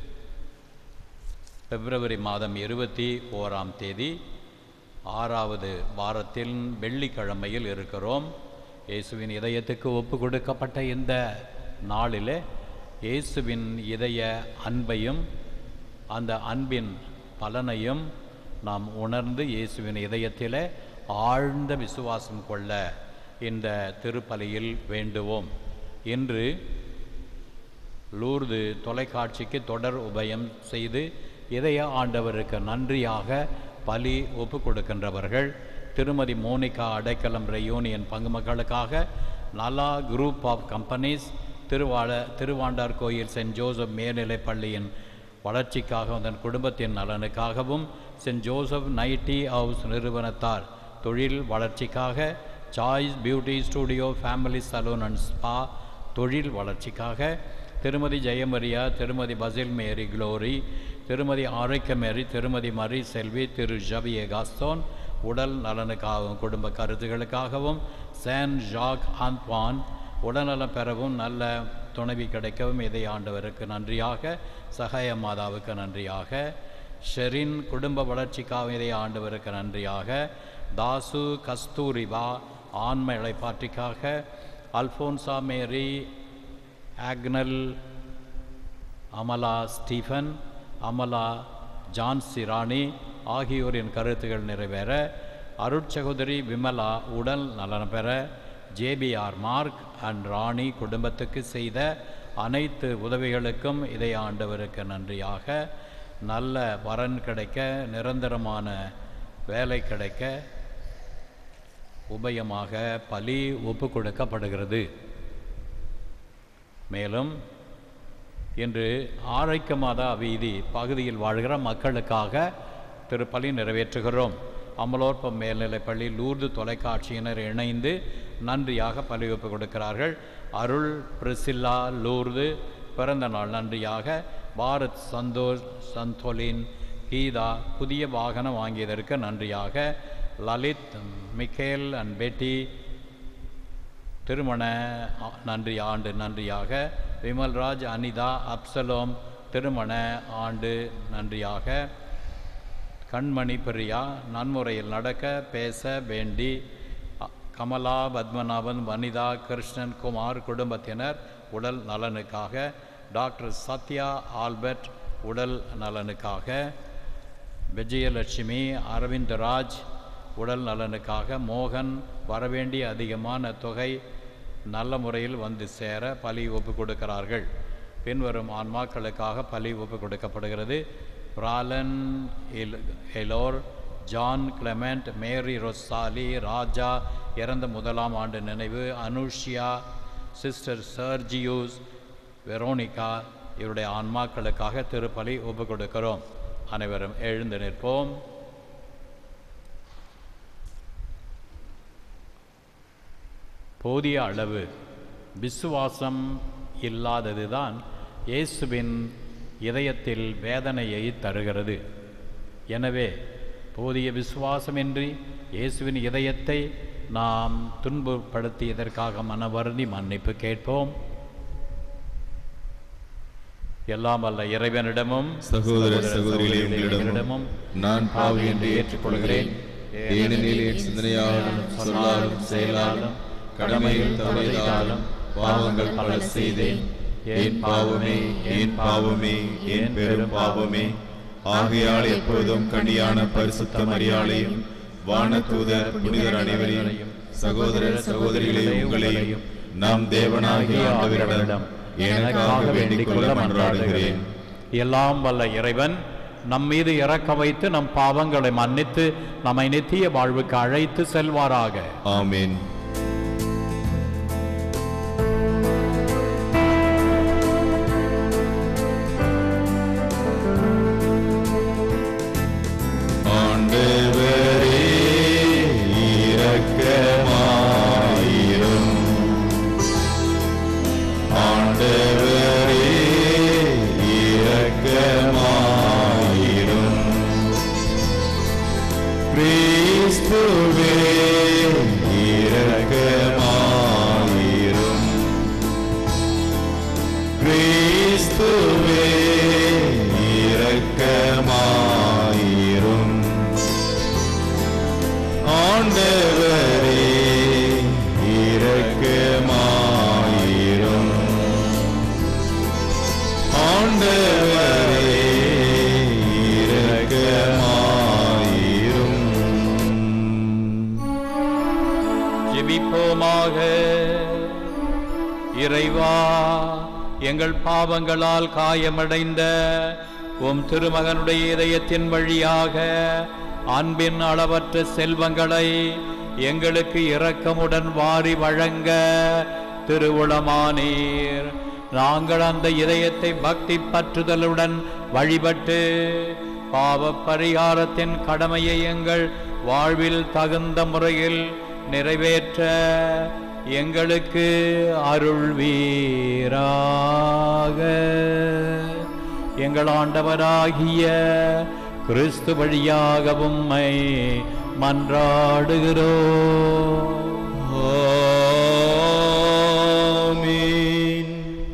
பிப்ரவரி மாதம் இருபத்தி ஓராம் தேதி ஆறாவது வாரத்தில் வெள்ளிக்கிழமையில் இருக்கிறோம் இயேசுவின் இதயத்துக்கு ஒப்பு கொடுக்கப்பட்ட இந்த நாளிலே இயேசுவின் இதய அன்பையும் அந்த அன்பின் பலனையும் நாம் உணர்ந்து இயேசுவின் இதயத்திலே ஆழ்ந்த விசுவாசம் கொள்ள இந்த திருப்பலியில் வேண்டுவோம் இன்று லூர்து தொலைக்காட்சிக்கு தொடர் உபயம் செய்து இதய ஆண்டவருக்கு நன்றியாக பலி ஒப்பு கொடுக்கின்றவர்கள் திருமதி மோனிகா அடைக்கலம் யூனியன் பங்கு மக்களுக்காக நலா குரூப் ஆஃப் கம்பெனிஸ் திருவாள திருவாண்டார் கோயில் சென்ட் ஜோசப் மேல்நிலைப் பள்ளியின் வளர்ச்சிக்காக அதன் குடும்பத்தின் நலனுக்காகவும் சென்ட் ஜோசப் நைட்டி ஹவுஸ் நிறுவனத்தார் தொழில் வளர்ச்சிக்காக choice beauty studio family salon and spa தொழில் வளர்ச்சிக்காக திருமதி ஜெயமரியா திருமதி பசில் மேரி குளோரி திருமதி ஆரோக்கிய மேரி திருமதி மரி செல்வி திரு ஜவிய காஸ்தோன் உடல் நலனுக்காகவும் குடும்ப கருத்துகளுக்காகவும் சான் ஜாக் ஆந்த்வான் உடல்நலம் பெறவும் நல்ல துணைவி கிடைக்கவும் இதை ஆண்டவருக்கு நன்றியாக சகாய மாதாவுக்கு நன்றியாக ஷெரின் குடும்ப வளர்ச்சிக்காகவும் இதை ஆண்டவருக்கு நன்றியாக தாசு கஸ்தூரிபா ஆன்ம இழைப்பாற்றிக்காக Alphonsa Mary Agnel Amala Stephen Amala Jhansi Rani ஆகியோரின் கருத்துகள் நிறைவேற அருட்சகோதரி விமலா உடல் நலன் பெற ஜேபிஆர் மார்க் அண்ட் ராணி குடும்பத்துக்கு செய்த அனைத்து உதவிகளுக்கும் இதை ஆண்டவருக்கு நன்றியாக நல்ல வரன் கிடைக்க நிரந்தரமான வேலை கிடைக்க உபயமாக பலி ஒப்பு கொடுக்கப்படுகிறது மேலும் இன்று ஆரைக்க மாதா வீதி பகுதியில் வாழ்கிற மக்களுக்காக திருப்பலி நிறைவேற்றுகிறோம் அமலோற்பம் மேல்நிலைப்பள்ளி லூர்து தொலைக்காட்சியினர் இணைந்து நன்றியாக பலிவப்பு கொடுக்கிறார்கள் அருள் பிரிசில்லா லூர்து பிறந்த நாள் நன்றியாக பாரத் சந்தோஷ் சந்தோலின் கீதா புதிய வாகனம் வாங்கியதற்கு நன்றியாக லலித் மிக்கேல் அண்ட் பெட்டி திருமண ஆ- நன்றி ஆண்டு நன்றியாக விமல்ராஜ் அனிதா அப்சலோம் திருமண ஆண்டு நன்றியாக கண்மணி பிரியா நன்முறையில் நடக்க பேச வேண்டி அ- கமலா பத்மநாபன் வனிதா கிருஷ்ணன் குமார் குடும்பத்தினர் உடல் நலனுக்காக டாக்டர் சத்யா ஆல்பர்ட் உடல் நலனுக்காக விஜயலட்சுமி அரவிந்தராஜ் உடல் நலனுக்காக மோகன் வரவேண்டிய அதிகமான தொகை நல்ல முறையில் வந்து சேர பலி ஒப்பு கொடுக்கிறார்கள் பின்வரும் ஆன்மாக்களுக்காக பலி ஒப்பு கொடுக்கப்படுகிறது பிராலன் எல் எலோர் John Clement Mary Rosalie Raja இறந்த முதலாம் ஆண்டு நினைவு அனுஷியா சிஸ்டர் சர்ஜியூஸ் வெரோனிகா இவருடைய ஆன்மாக்களுக்காக திருப்பலி ஒப்பு கொடுக்கிறோம் அனைவரும் எழுந்து நிற்போம் போதிய அளவு விசுவாசம் இல்லாததுதான் இயேசுவின் இதயத்தில் வேதனையை தருகிறது எனவே போதிய விசுவாசமின்றி இயேசுவின் இதயத்தை நாம் துன்பப்படுத்தியதற்காக மனவருந்தி மன்னிப்பு கேட்போம் எல்லாம் வல்ல இறைவனிடமும் சகோதர சகோதரிகளே உங்களிடமும் நான் பாவி என்று ஏற்றுக்கொள்கிறேன் ஏனெனில் என் சிந்தனையாலும் சொல்லாலும் செயலாலும் கடமையில் தவறியதாலும் பாவங்கள் பல செய்தேன் ஏன் பாவமே ஏன் பாவமே ஏன் பெரும் பாவமே ஆகையால் எப்பொழுதும் கண்ணியான பரிசுத்த மரியாளையும் வானதூதர் புனிதர் அனைவரையும் சகோதர சகோதரிகளே உங்களையும் நாம் தேவனாகிய ஆண்டவரிடம் எனக்காக வேண்டிக் கொள்ள மன்றாடுகிறேன் எல்லாம் வல்ல இறைவன் நம் மீது இறக்க வைத்து நம் பாவங்களை மன்னித்து நம்மை நித்திய வாழ்வுக்கு அழைத்து செல்வாராக ஆமென் ஆண்டவரே இரக்கமாயிரும் ஆண்டவரே இரக்கமாயிரும் கிறிஸ்துவே இரக்கமாயிரும் கிறிஸ்துவே இரக்கமாயிரும் ஆண்டவரே இரக்கமாயிரும் ஆண்டவரே இரக்கமாயிரும் ஜெபிப்போமாக இறைவா எங்கள் பாவங்களால் காயமடைந்த உம் திருமகனுடைய இதயத்தின் வழியாக அன்பின் அளவற்ற செல்வங்களை எங்களுக்கு இரக்கமுடன் வாரி வழங்க திருவுளமானீர் நாங்கள் அந்த இதயத்தை பக்தி பற்றுதலுடன் வழிபட்டு பாவ பரிகாரத்தின் கடமையை எங்கள் வாழ்வில் தகுந்த முறையில் நிறைவேற்ற எங்களுக்கு அருள்வீராக எங்கள் ஆண்டவராகிய கிறிஸ்து வழியாக உம்மை மன்றாடுகிறோம் ஆமென்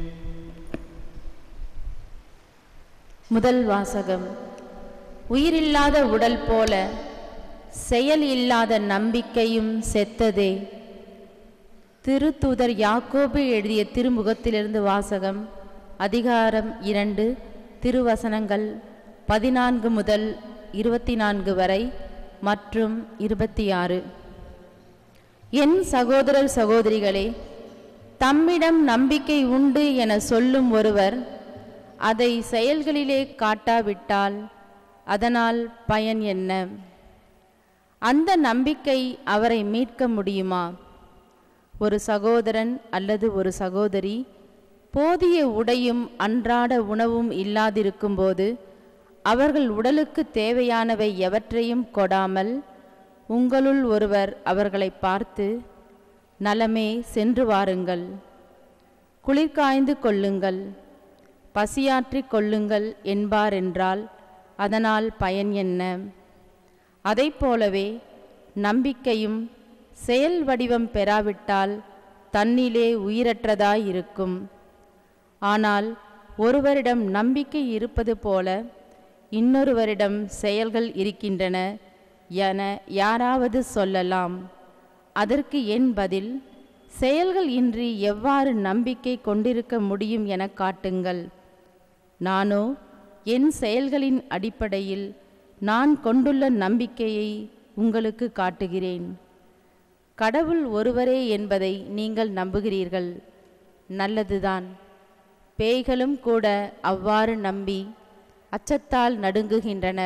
முதல் வாசகம் உயிரில்லாத உடல் போல செயல் இல்லாத நம்பிக்கையும் செத்ததே திருத்தூதர் யாக்கோபு எழுதிய திருமுகத்திலிருந்து வாசகம் அதிகாரம் இரண்டு திருவசனங்கள் பதினான்கு முதல் இருபத்தி நான்கு வரை மற்றும் இருபத்தி ஆறு என் சகோதரர் சகோதரிகளே தம்மிடம் நம்பிக்கை உண்டு என சொல்லும் ஒருவர் அதை செயல்களிலே காட்டாவிட்டால் அதனால் பயன் என்ன அந்த நம்பிக்கை அவரை மீட்க முடியுமா ஒரு சகோதரன் அல்லது ஒரு சகோதரி போதிய உடையும் அன்றாட உணவும் இல்லாதிருக்கும்போது அவர்கள் உடலுக்கு தேவையானவை எவற்றையும் கொடாமல் உங்களுள் ஒருவர் அவர்களை பார்த்து நலமே சென்று வாருங்கள் குளிர்காய்ந்து கொள்ளுங்கள் பசியாற்றிக் கொள்ளுங்கள் என்பாரென்றால் அதனால் பயன் என்ன அதைப் போலவே நம்பிக்கையும் செயல் வடிவம் பெறாவிட்டால் தன்னிலே உயிரற்றதாயிருக்கும் ஆனால் ஒருவரிடம் நம்பிக்கை இருப்பது போல இன்னொருவரிடம் செயல்கள் இருக்கின்றன என யாராவது சொல்லலாம் அதற்கு என் பதில் செயல்கள் இன்றி எவ்வாறு நம்பிக்கை கொண்டிருக்க முடியும் என காட்டுங்கள் நானோ என் செயல்களின் அடிப்படையில் நான் கொண்டுள்ள நம்பிக்கையை உங்களுக்கு காட்டுகிறேன் கடவுள் ஒருவரே என்பதை நீங்கள் நம்புகிறீர்கள் நல்லதுதான் பேய்களும் கூட அவ்வாறு நம்பி அச்சத்தால் நடுங்குகின்றன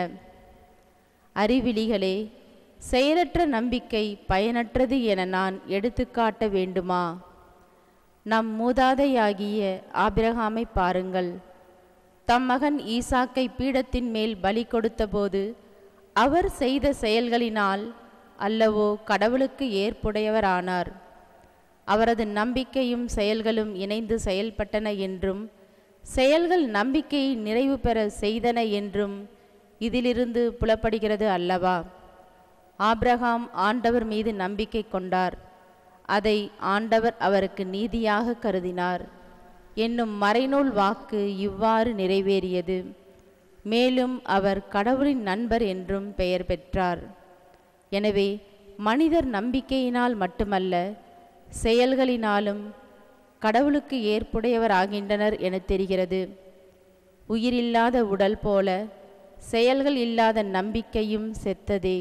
அறிவிலிகளே செயலற்ற நம்பிக்கை பயனற்றது என நான் எடுத்துக்காட்ட வேண்டுமா நம் மூதாதையாகிய ஆபிரகாமை பாருங்கள் தம் மகன் ஈசாக்கை பீடத்தின் மேல் பலி கொடுத்தபோது அவர் செய்த செயல்களினால் அல்லவோ கடவுளுக்கு ஏற்புடையவரானார் அவரது நம்பிக்கையும் செயல்களும் இணைந்து செயல்பட்டன என்றும் செயல்கள் நம்பிக்கையை நிறைவு பெற செய்தன என்றும் இதிலிருந்து புலப்படுகிறது அல்லவா ஆபிரகாம் ஆண்டவர் மீது நம்பிக்கை கொண்டார் அதை ஆண்டவர் அவருக்கு நீதியாக கருதினார் என்னும் மறைநூல் வாக்கு இவ்வாறு நிறைவேறியது மேலும் அவர் கடவுளின் நண்பர் என்றும் பெயர் பெற்றார் எனவே மனிதர் நம்பிக்கையினால் மட்டுமல்ல செயல்களினாலும் கடவுளுக்கு ஏற்புடையவராகின்றனர் என தெரிகிறது உயிரில்லாத உடல் போல செயல்கள் இல்லாத நம்பிக்கையும் செத்ததே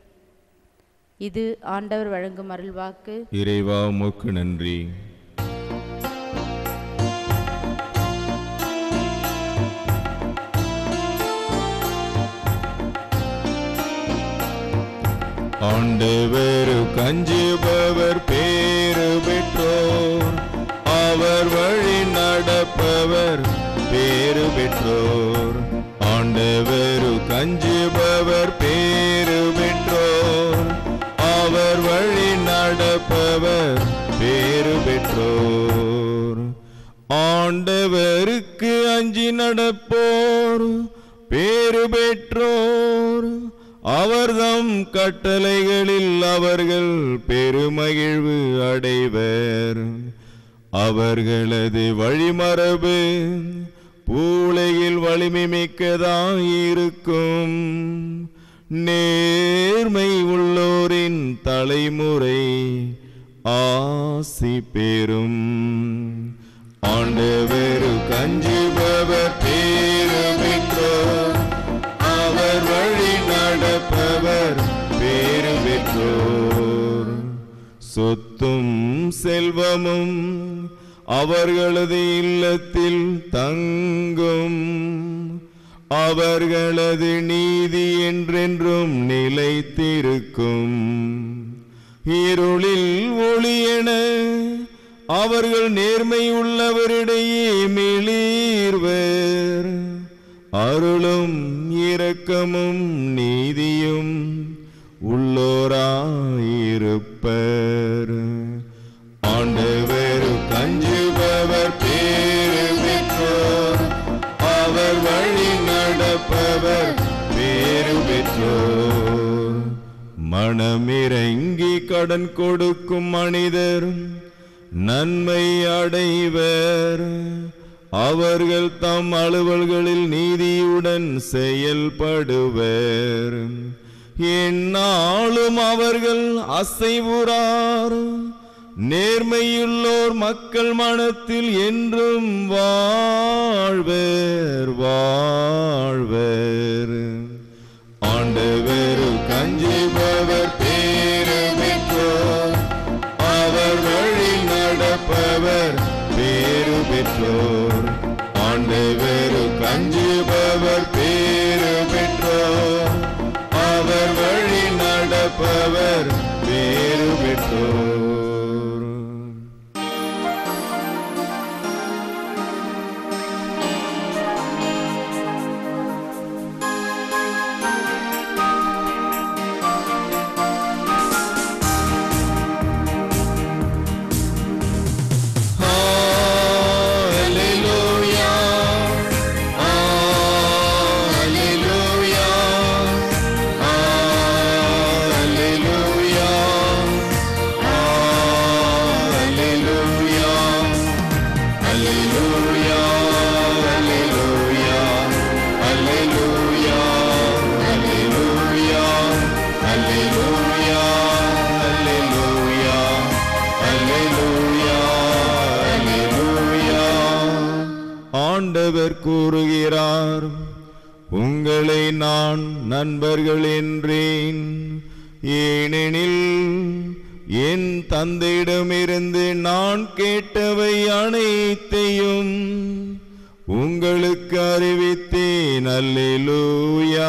இது ஆண்டவர் வழங்கும் அருள்வாக்கு இறைவா உமக்கு நன்றி ஆண்டவர் கஞ்சுபவர் பேரு பெற்றோர் அவர் வழி நடப்பவர் பேரு பெற்றோர் ஆண்டவர் கஞ்சுபவர் பேரு பெற்றோர் அவர் வழி நடப்பவர் பேரு பெற்றோர் ஆண்டவருக்கு அஞ்சி நடப்போர் பேரு பெற்றோர் அவர்தம் கட்டளைகளில் அவர்கள் பெருமகிழ்வு அடைவர் அவர்களது வழிமரபு பூளையில் வலிமை மிக்கதாயிருக்கும் நேர்மை உள்ளோரின் தலைமுறை ஆசி பெறும் ஆண்டவர் கஞ்சுபவர் பேரு பெற்றோர் அவர் வழி நடப்பவர் பேரு பெற்றோர் சொத்தும் செல்வமும் அவர்களது இல்லத்தில் தங்கும் அவர்களது நீதி என்றென்றும் நிலைத்திருக்கும் இருளில் ஒளியென அவர்கள் நேர்மை உள்ளவரிடையே மிளீர்வர் அருளும் இரக்கமும் நீதியும் உள்ளோராயிருப்பர் ஆண்டவர் கஞ்சுபவர் பேரு பெற்றோர் அவர் வழி நடப்பவர் பேரு பெற்றோர் மனமிறங்கி கடன் கொடுக்கும் மனிதர் நன்மை அடைவர் அவர்கள் தம் அலுவல்களில் நீதியுடன் செயல்படுவர் எந்நாளும் அவர்கள் அசைவுறார் நேர்மையுள்ளோர் மக்கள் மனத்தில் என்றும் வாழ்வர் வாழ்வர் ஆண்டவர் கஞ்சிபவர் பேரு பெற்றோர் அவர் வழி நடப்பவர் பேரு பெற்றோர் ஆண்டவர் கஞ்சிபவர் பேரு பெற்றோர் அவர் வழி நடப்பவர் பேரு பெற்றோர் கூறுகிறார் உங்களை நான் நண்பர்கள் என்றேன் ஏனெனில் என் தந்தையிடமிருந்து நான் கேட்டவை அனைத்தையும் உங்களுக்கு அறிவித்தேன் அல்லேலூயா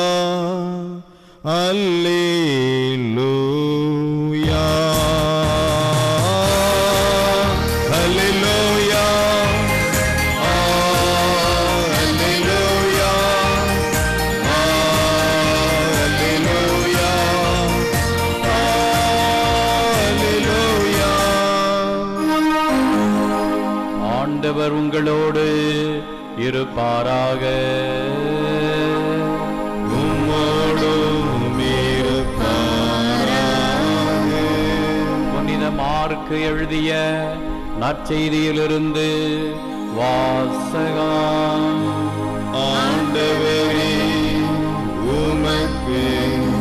அல்லேலூயா அல்லேலூயா ஆ, அல்லேலூயா ஆ, அல்லேலூயா ஆ, அல்லேலூயா ஆண்டவர் உங்களோடு இருப்பாராக உம்மோடும் இருப்பாராக. புனித மார்க்கு எழுதிய நற்செய்தியிலிருந்து வாசகம் ஆண்டவரே உமக்கு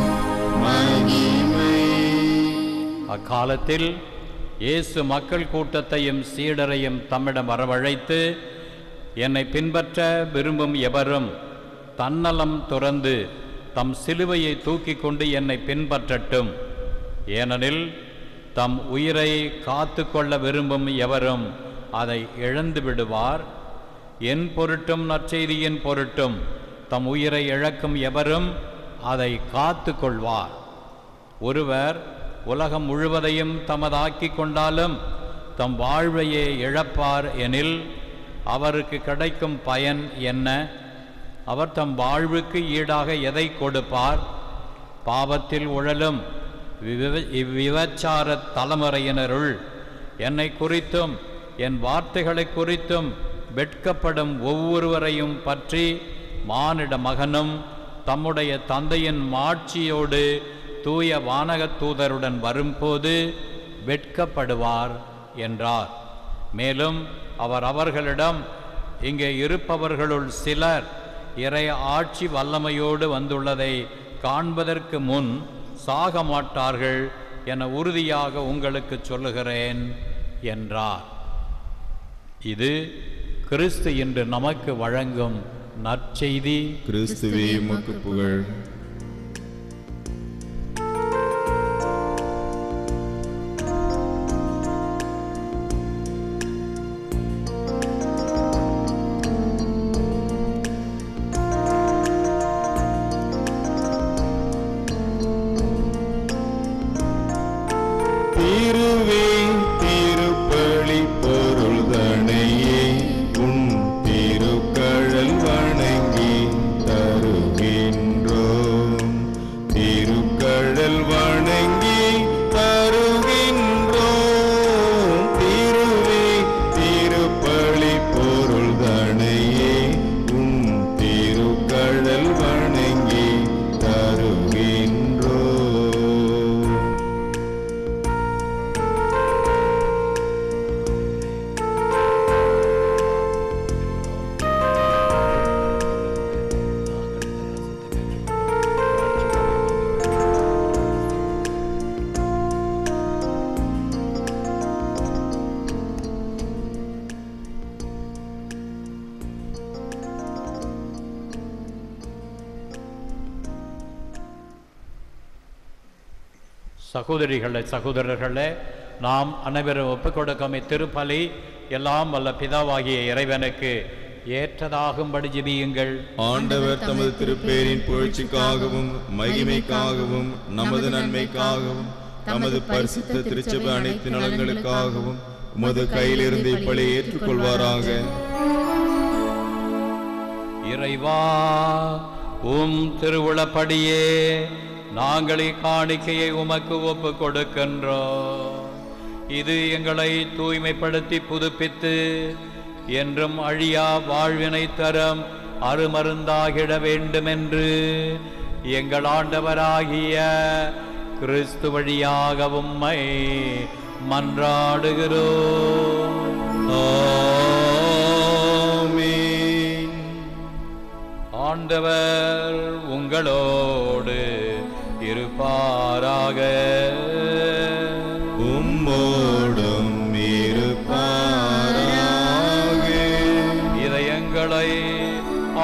மகிமை அக்காலத்தில் இயேசு மக்கள் கூட்டத்தையும் சீடரையும் தம்மிடம் வரவழைத்து என்னை பின்பற்ற விரும்பும் எவரும் தன்னலம் துறந்து தம் சிலுவையை தூக்கிக் கொண்டு என்னை பின்பற்றட்டும் ஏனெனில் தம் உயிரை காத்து கொள்ள விரும்பும் எவரும் அதை இழந்து விடுவார் என் பொருட்டும் நற்செய்தியின் பொருட்டும் தம் உயிரை இழக்கும் எவரும் அதை காத்து கொள்வார் ஒருவர் உலகம் முழுவதையும் தமதாக்கிக் கொண்டாலும் தம் வாழ்வையே இழப்பார் எனில் அவருக்கு கிடைக்கும் பயன் என்ன அவர் தம் வாழ்வுக்கு ஈடாக எதை கொடுப்பார் பாவத்தில் உழலும் விவ- இவ்விபச்சார தலைமுறையினருள் என்னை குறித்தும் என் வார்த்தைகளை குறித்தும் வெட்கப்படும் ஒவ்வொருவரையும் பற்றி மானிட மகனும் தம்முடைய தந்தையின் மாட்சியோடு தூய வானகத் தூதருடன் வரும்போது வெட்கப்படுவார் என்றார் மேலும் அவர் அவர்களிடம் இங்கே இருப்பவர்களுள் சிலர் இறை ஆட்சி வல்லமையோடு வந்துள்ளதை காண்பதற்கு முன் சாக மாட்டார்கள் என உறுதியாக உங்களுக்கு சொல்லுகிறேன் என்றார் இது கிறிஸ்து இன்று நமக்கு வழங்கும் நற்செய்தி கிறிஸ்துவே உமக்கு புகழ் திருவே திருப்பலி பொருள்தனையே உன் திருக்கழல் வணங்கி தருகின்றோம் திருக்கழல் வணங்கி தருகின்றோம் திருவே திருப்பலி பொருள்தனையே உன் திருக்கழல் வணங்கி தருகின்றோம் சகோதரிகளே சகோதரர்களே நாம் அனைவரும் ஒப்புக் கொடுக்கும் இத்திருப்பலி எல்லாம் வல்ல பிதாவாகிய இறைவனுக்கு ஏற்றதாகும்படி ஜெபியுங்கள் ஆண்டவர் தமது திருப்பேரின் புகழ்ச்சிக்காகவும் மகிமைக்காகவும் நமது நன்மைக்காகவும் தமது பரிசுத்த திருச்சபை அனைத்து நலன்களுக்காகவும் உமது கையிலிருந்து இப்படி ஏற்றுக்கொள்வாராக இறைவா உம் திருவுளப்படியே நாங்கள் இக்காணிக்கையை உமக்கு ஒப்பு கொடுக்கின்றோம் இது எங்களை தூய்மைப்படுத்தி புதுப்பித்து என்றும் அழியா வாழ்வினை தரும் அருமருந்தாகிட வேண்டுமென்று எங்கள் ஆண்டவராகிய கிறிஸ்து வழியாக உம்மை மன்றாடுகிறோம் ஆமென். ஆண்டவர் உங்களோடு இருப்பாராக உம்மோடும் இருப்பாராக இதயங்களை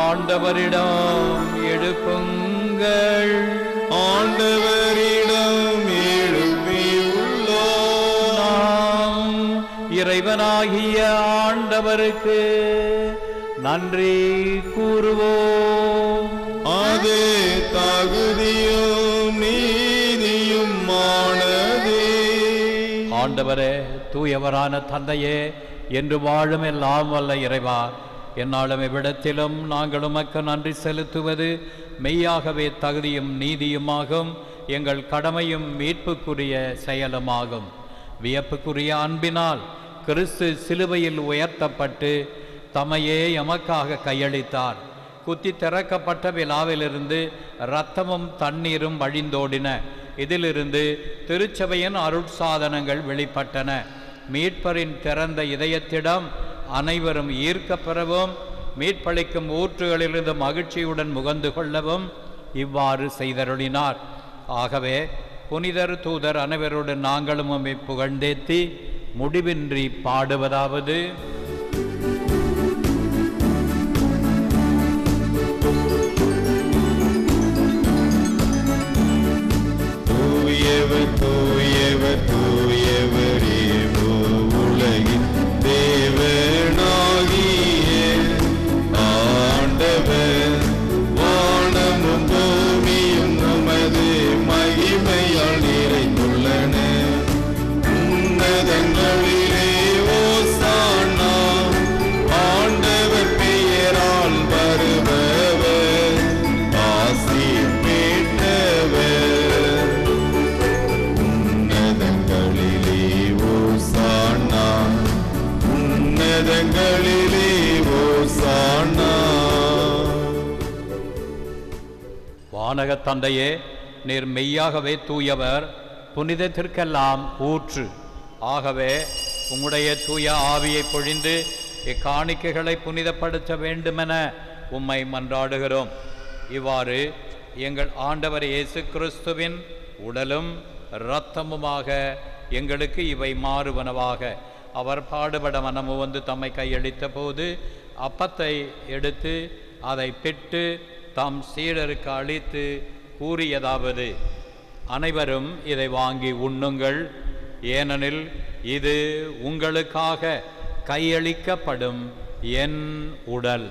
ஆண்டவரிடம் எழுப்புங்கள் ஆண்டவரிடம் எழுப்பியுள்ளோம் நாம் இறைவனாகிய ஆண்டவருக்கு நன்றி கூறுவோம் அது தகுதியும் நீதியும் ஆனதே ஆண்டவரே தூயவரான தந்தையே என்று வாழும் எல்லாம் வல்ல இறைவா என்னாலும் இவ்விடத்திலும் நாங்கள் உமக்கு நன்றி செலுத்துவது மெய்யாகவே தகுதியும் நீதியுமாகும் எங்கள் கடமையும் மீட்புக்குரிய செயலுமாகும் வியப்புக்குரிய அன்பினால் கிறிஸ்து சிலுவையில் உயர்த்தப்பட்டு தம்மையே எமக்காக கையளித்தார் குத்தி திறக்கப்பட்ட விழாவிலிருந்து இரத்தமும் தண்ணீரும் வழிந்தோடின இதிலிருந்து திருச்சபையின் அருட்சாதனங்கள் வெளிப்பட்டன மீட்பரின் திறந்த இதயத்திடம் அனைவரும் ஈர்க்கப் பெறவும் மீட்பளிக்கும் ஊற்றுகளிலிருந்து மகிழ்ச்சியுடன் முகந்து கொள்ளவும் இவ்வாறு செய்தருளினார் ஆகவே புனிதர் தூதர் அனைவருடன் நாங்களும் உம்மை புகழ்ந்தேத்தி முடிவின்றி பாடுவதாவது தூயவர் தூயவர் தூயவரே உலகின் தேவனாகிய ஆண்டவர் வானமும் பூமியும் நமது மகிமையால் நிறைந்துள்ளன உன்னதங்களிலே ஓசானா ஆண்டவர் பெயரால் வருபவர் ஆசி பெற்றவர் உன்னதங்களிலே ஓசானா உன்னதங்களிலே ஓசானா வானகத் தந்தையே நீர் மெய்யாகவே தூயவர் புனிதத்திற்கெல்லாம் ஊற்று ஆகவே உம்முடைய தூய ஆவியை பொழிந்து இக்காணிக்கைகளை புனிதப்படுத்த வேண்டுமென உம்மை மன்றாடுகிறோம் இவ்வாறு எங்கள் ஆண்டவர் இயேசு கிறிஸ்துவின் உடலும் இரத்தமுமாக எங்களுக்கு இவை மாறுவனவாக அவர் பாடுபட மனமு வந்து தம்மை கையளித்த போது அப்பத்தை எடுத்து அதை பிட்டு தம் சீடருக்கு அளித்து கூறியதாவது அனைவரும் இதை வாங்கி உண்ணுங்கள் ஏனெனில் இது உங்களுக்காக கையளிக்கப்படும் என் உடல்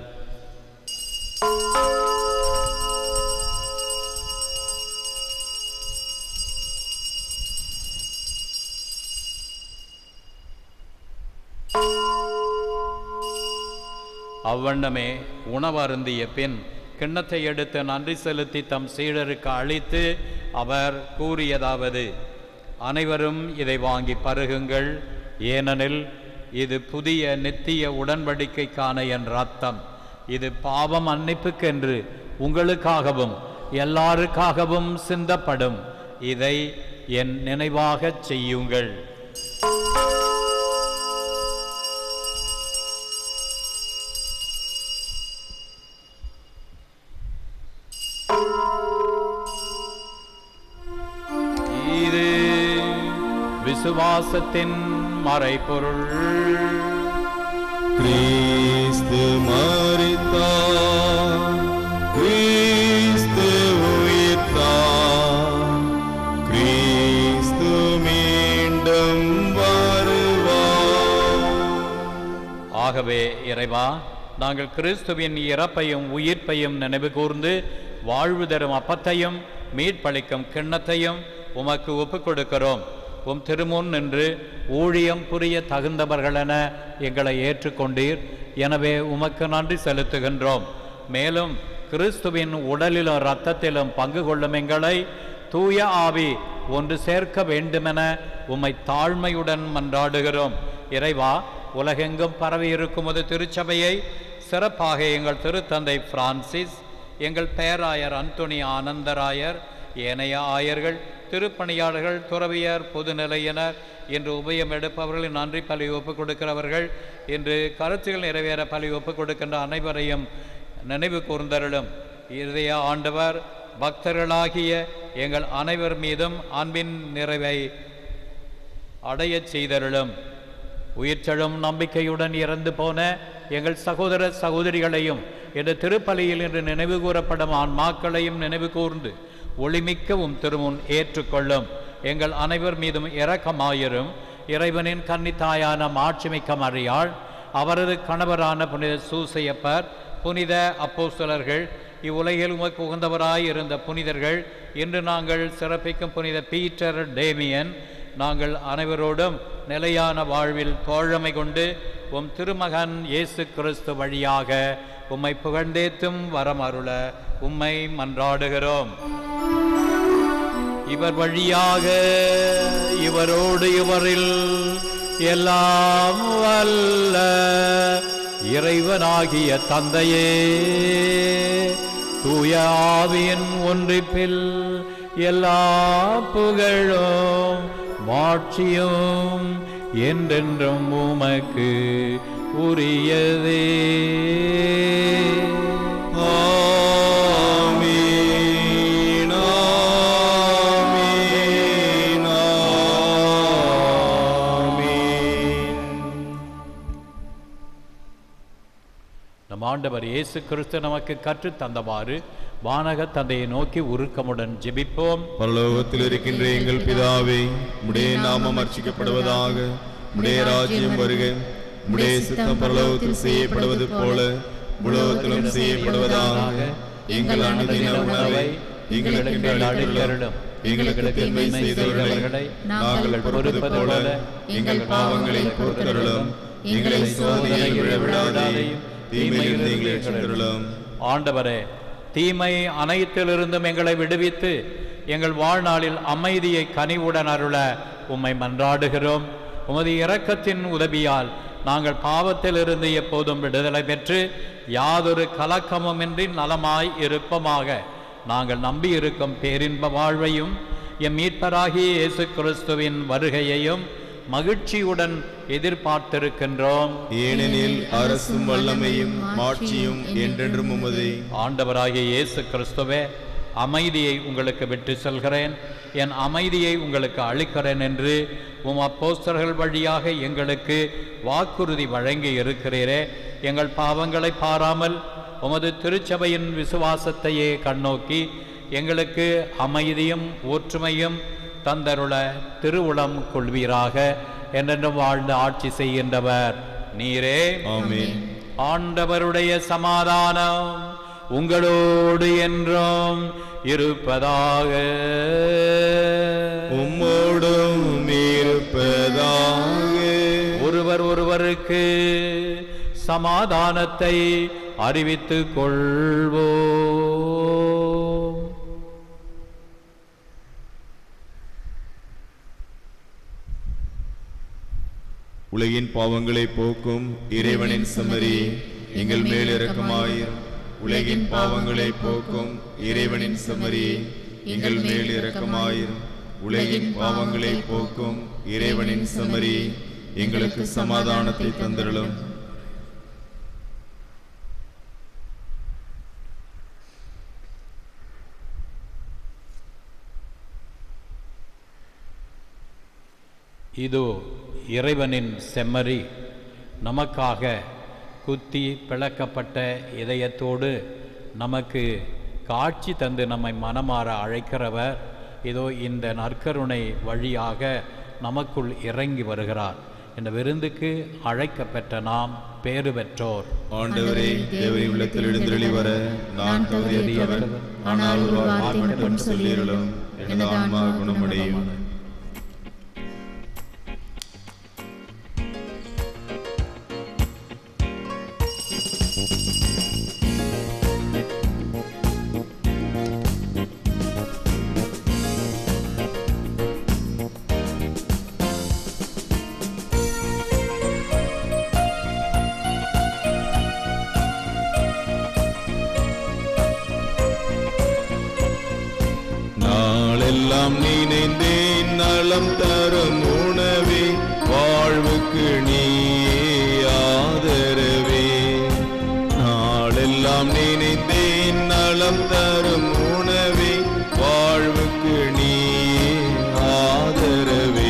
அவ்வண்ணமே உணவருந்திய பின் கிண்ணத்தை எடுத்து நன்றி செலுத்தி தம் சீடருக்கு அளித்து அவர் கூறியதாவது அனைவரும் இதை வாங்கி பருகுங்கள் ஏனெனில் இது புதிய நித்திய உடன்படிக்கைக்கான என் ரத்தம் இது பாவம் மன்னிப்புக்கென்று உங்களுக்காகவும் எல்லாருக்காகவும் சிந்தப்படும் இதை என் நினைவாகச் செய்யுங்கள் இது விசுவாசத்தின் மறைபொருள் கிறிஸ்து மரித்தார் கிறிஸ்து உயிர்த்தார் கிறிஸ்து மீண்டும் வருவார் ஆகவே இறைவா நாங்கள் கிறிஸ்துவின் இறப்பையும் உயிர்ப்பையும் நினைவு கூர்ந்து வாழ்வு தரும் அப்பத்தையும் மீட்பளிக்கும் கிண்ணத்தையும் உமக்கு ஒப்புக் கொடுக்கிறோம் உம் திருமுன் நின்று ஊழியம் புரிய தகுந்தவர்களென எங்களை ஏற்றுக்கொண்டீர் எனவே உமக்கு நன்றி செலுத்துகின்றோம் மேலும் கிறிஸ்துவின் உடலிலும் இரத்தத்திலும் பங்கு கொள்ளும் எங்களை தூய ஆவி ஒன்று சேர்க்க வேண்டுமென உம்மை தாழ்மையுடன் மன்றாடுகிறோம் இறைவா உலகெங்கும் பரவி இருக்கும் ஒரு திருச்சபையை சிறப்பாக எங்கள் திருத்தந்தை பிரான்சிஸ் எங்கள் பேராயர் அந்தோணி ஆனந்தராயர் ஏனைய ஆயர்கள் திருப்பணியாளர்கள் துறவியர் பொதுநிலையினர் இன்று உபயம் எடுப்பவர்களின் நன்றி பலி ஒப்புக் கொடுக்கிறவர்கள் இன்று கருத்துகள் நிறைவேற பலி ஒப்புக் கொடுக்கின்ற அனைவரையும் நினைவு கூர்ந்தருளும் இதய ஆண்டவர் பக்தர்களாகிய எங்கள் அனைவர் மீதும் அன்பின் நிறைவை அடையச் செய்தருளும் உயிர்ச்செழும் நம்பிக்கையுடன் இறந்து போன எங்கள் சகோதர சகோதரிகளையும் இந்த திருப்பலியில் இன்று நினைவு கூறப்படும் ஆன்மாக்களையும் நினைவு கூர்ந்து ஒளிமிக்கவும் திருமுன் ஏற்றுக்கொள்ளும் எங்கள் அனைவர் மீதும் இரக்கமாயிரும் இறைவனின் கன்னித்தாயான மாட்சிமிக்க மறியாள் அவரது கணவரான புனித சூசையப்பர் புனித அப்போஸ்தலர்கள் இவ்வுலகில் உமக்கு உகந்தவராய் இருந்த புனிதர்கள் இன்று நாங்கள் சிறப்பிக்கும் புனித பீட்டர் டேமியன் நாங்கள் அனைவரோடும் நிலையான வாழ்வில் தோழமை கொண்டு உம் திருமகன் இயேசு கிறிஸ்து வழியாக உம்மை புகழ்ந்தேத்தும் வரம் அருள உம்மை மன்றாடுகிறோம் இவர் வழியாக இவரோடு இவரில் எல்லாம் வல்ல இறைவனாகிய தந்தையே தூய ஆவியின் ஒன்றிப்பில் எல்லா புகழும் மாட்சியும் என்றென்றும் உமக்கு உரியதே ஆமீன், ஆமீன், ஆமீன். நம் ஆண்டவர் இயேசு கிறிஸ்து நமக்கு கற்றுத் தந்தவாறு வானக தந்தையை நோக்கி உருக்கமுடன் ஜெபிப்போம் பரலோகத்தில் இருக்கின்ற எங்கள் பிதாவே உடைய நாமம் அர்ச்சிக்கப்படுவதாக உடைய ராஜ்யம் வருக உடைய சித்தம் பரலோகத்தில் செய்யப்படுவது போல உலகத்திலும் செய்யப்படுவதாக எங்கள் அனுதின உணவை எங்களுக்கு இன்று அளித்தருளும் எங்களுக்கு தீமை செய்தவர்களை நாங்கள் பொறுப்பது போல எங்கள் பாவங்களை பொறுத்தருளும் எங்களை சோதனையில் விழவிடாதையும் தீமையிலிருந்து எங்களை ரட்சித்தருளும் ஆண்டவரே தீமை அனைத்திலிருந்தும் எங்களை விடுவித்து எங்கள் வாழ்நாளில் அமைதியை கனிவுடன் அருள உம்மை மன்றாடுகிறோம் உமது இரக்கத்தின் உதவியால் நாங்கள் பாவத்திலிருந்து எப்போதும் விடுதலை பெற்று யாதொரு கலக்கமுமின்றி நலமாய் இருப்பமாக நாங்கள் நம்பியிருக்கும் பேரின்ப வாழ்வையும் எம் மீட்பராகிய இயேசு கிறிஸ்துவின் வருகையையும் மகிழ்ச்சியுடன் எதிர்பார்த்திருக்கின்றோம் ஏனெனில் அரசும் வல்லமையும் மாட்சியும் என்றென்றும் உமதே ஆண்டவராகிய இயேசு கிறிஸ்துவே அமைதியை உங்களுக்கு விட்டு செல்கிறேன் என் அமைதியை உங்களுக்கு அளிக்கிறேன் என்று உம் அப்போஸ்தலர்கள் வழியாக எங்களுக்கு வாக்குறுதி வழங்கி இருக்கிறீரே எங்கள் பாவங்களை பாராமல் உமது திருச்சபையின் விசுவாசத்தையே கண்ணோக்கி எங்களுக்கு அமைதியும் ஒற்றுமையும் தந்தருள திருவுளம் கொள்வீராக என்றென்றும் வாழ்ந்து ஆட்சி செய்கின்றவர் நீரே ஆமென் ஆண்டவருடைய சமாதானம் உங்களோடு என்றும் இருப்பதாக உம்மோடும் இருப்பதாக ஒருவர் ஒருவருக்கு சமாதானத்தை அறிவித்துக் கொள்வோம் உலகின் பாவங்களை போக்கும் இறைவனின் செம்மறி எங்கள் மேல் இரக்கமாயிரும் உலகின் பாவங்களை போக்கும் இறைவனின் செம்மறி எங்கள் மேல் இரக்கமாயிரும் உலகின் பாவங்களை போக்கும் இறைவனின் செம்மறி எங்களுக்கு சமாதானத்தை தந்திரலும் இதோ இறைவனின் செம்மறி நமக்காக குத்தி பிளக்கப்பட்ட இதயத்தோடு நமக்கு காட்சி தந்து நம்மை மனமாற அழைக்கிறவர் இதோ இந்த நற்கருணை வழியாக நமக்குள் இறங்கி வருகிறார் இந்த விருந்துக்கு அழைக்கப்பெற்ற நாம் பேறு பெற்றோர் ஆண்டவரே தேவரி உள்ளத்தில் எழுந்தருளி வர நான் தகுதியற்றவன் ஆனால் ஒரு வார்த்தை மட்டும் சொல்லியருளும் எனது ஆன்மா குணமடையும் நாளெல்லாம் நினைந்தேன் நலம் தரும் உணவே வாழ்வுக்கு நீ ஆதரவே நாளெல்லாம் நினைந்தேன் நலம் தரும் உணவே வாழ்வுக்கு நீ ஆதரவே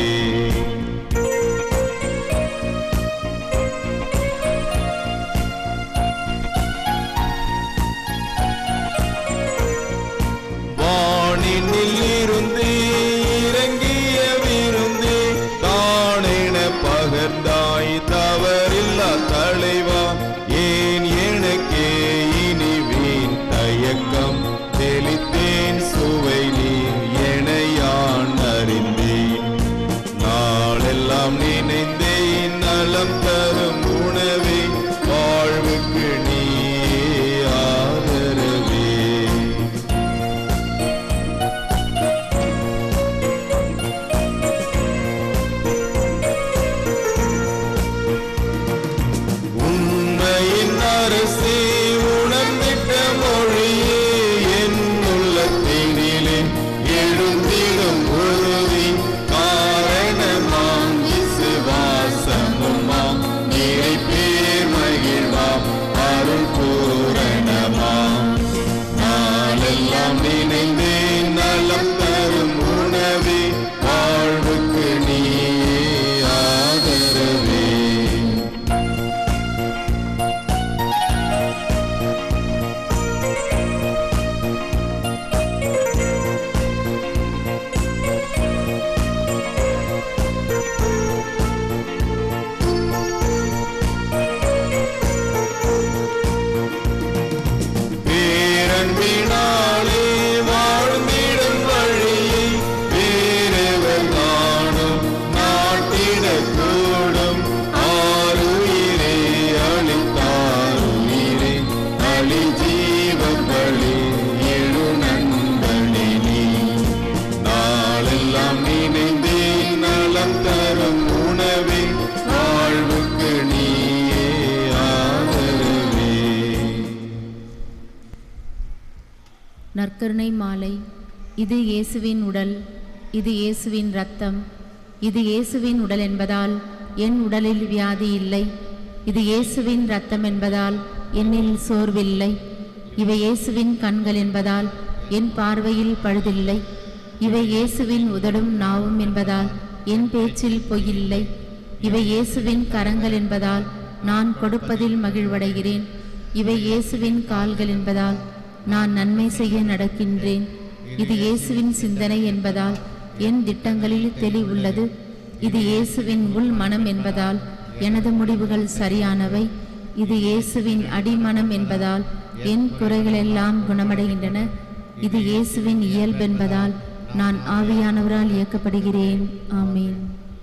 பலி ஜீவ பலி எழு நண்பனினி நாளெல்லாம் நினைந்தே நலம் தரும் உணவே வாழ்வுக்கு நீயே ஆதரவே நற்கருணை மாலை இது இயேசுவின் உடல் இது இயேசுவின் ரத்தம் இது இயேசுவின் உடல் என்பதால் என் உடலில் வியாதி இல்லை இது இயேசுவின் ரத்தம் என்பதால் என்னில் சோர்வில்லை இவை இயேசுவின் கண்கள் என்பதால் என் பார்வையில் பழுதில்லை இவை இயேசுவின் உதடும் நாவும் என்பதால் என் பேச்சில் பொய்யில்லை இவை இயேசுவின் கரங்கள் என்பதால் நான் கொடுப்பதில் மகிழ்வடைகிறேன் இவை இயேசுவின் கால்கள் என்பதால் நான் நன்மை செய்ய நடக்கின்றேன் இது இயேசுவின் சிந்தனை என்பதால் என் திட்டங்களில் தெளிவுள்ளது இது இயேசுவின் உள் மனம் என்பதால் எனது முடிவுகள் சரியானவை இது இயேசுவின் அடிமனம் என்பதால் என் குறைகளெல்லாம் குணமடைகின்றன இது இயேசுவின் இயல்பென்பதால் நான் ஆவியானவரால் இயக்கப்படுகிறேன் ஆமீன்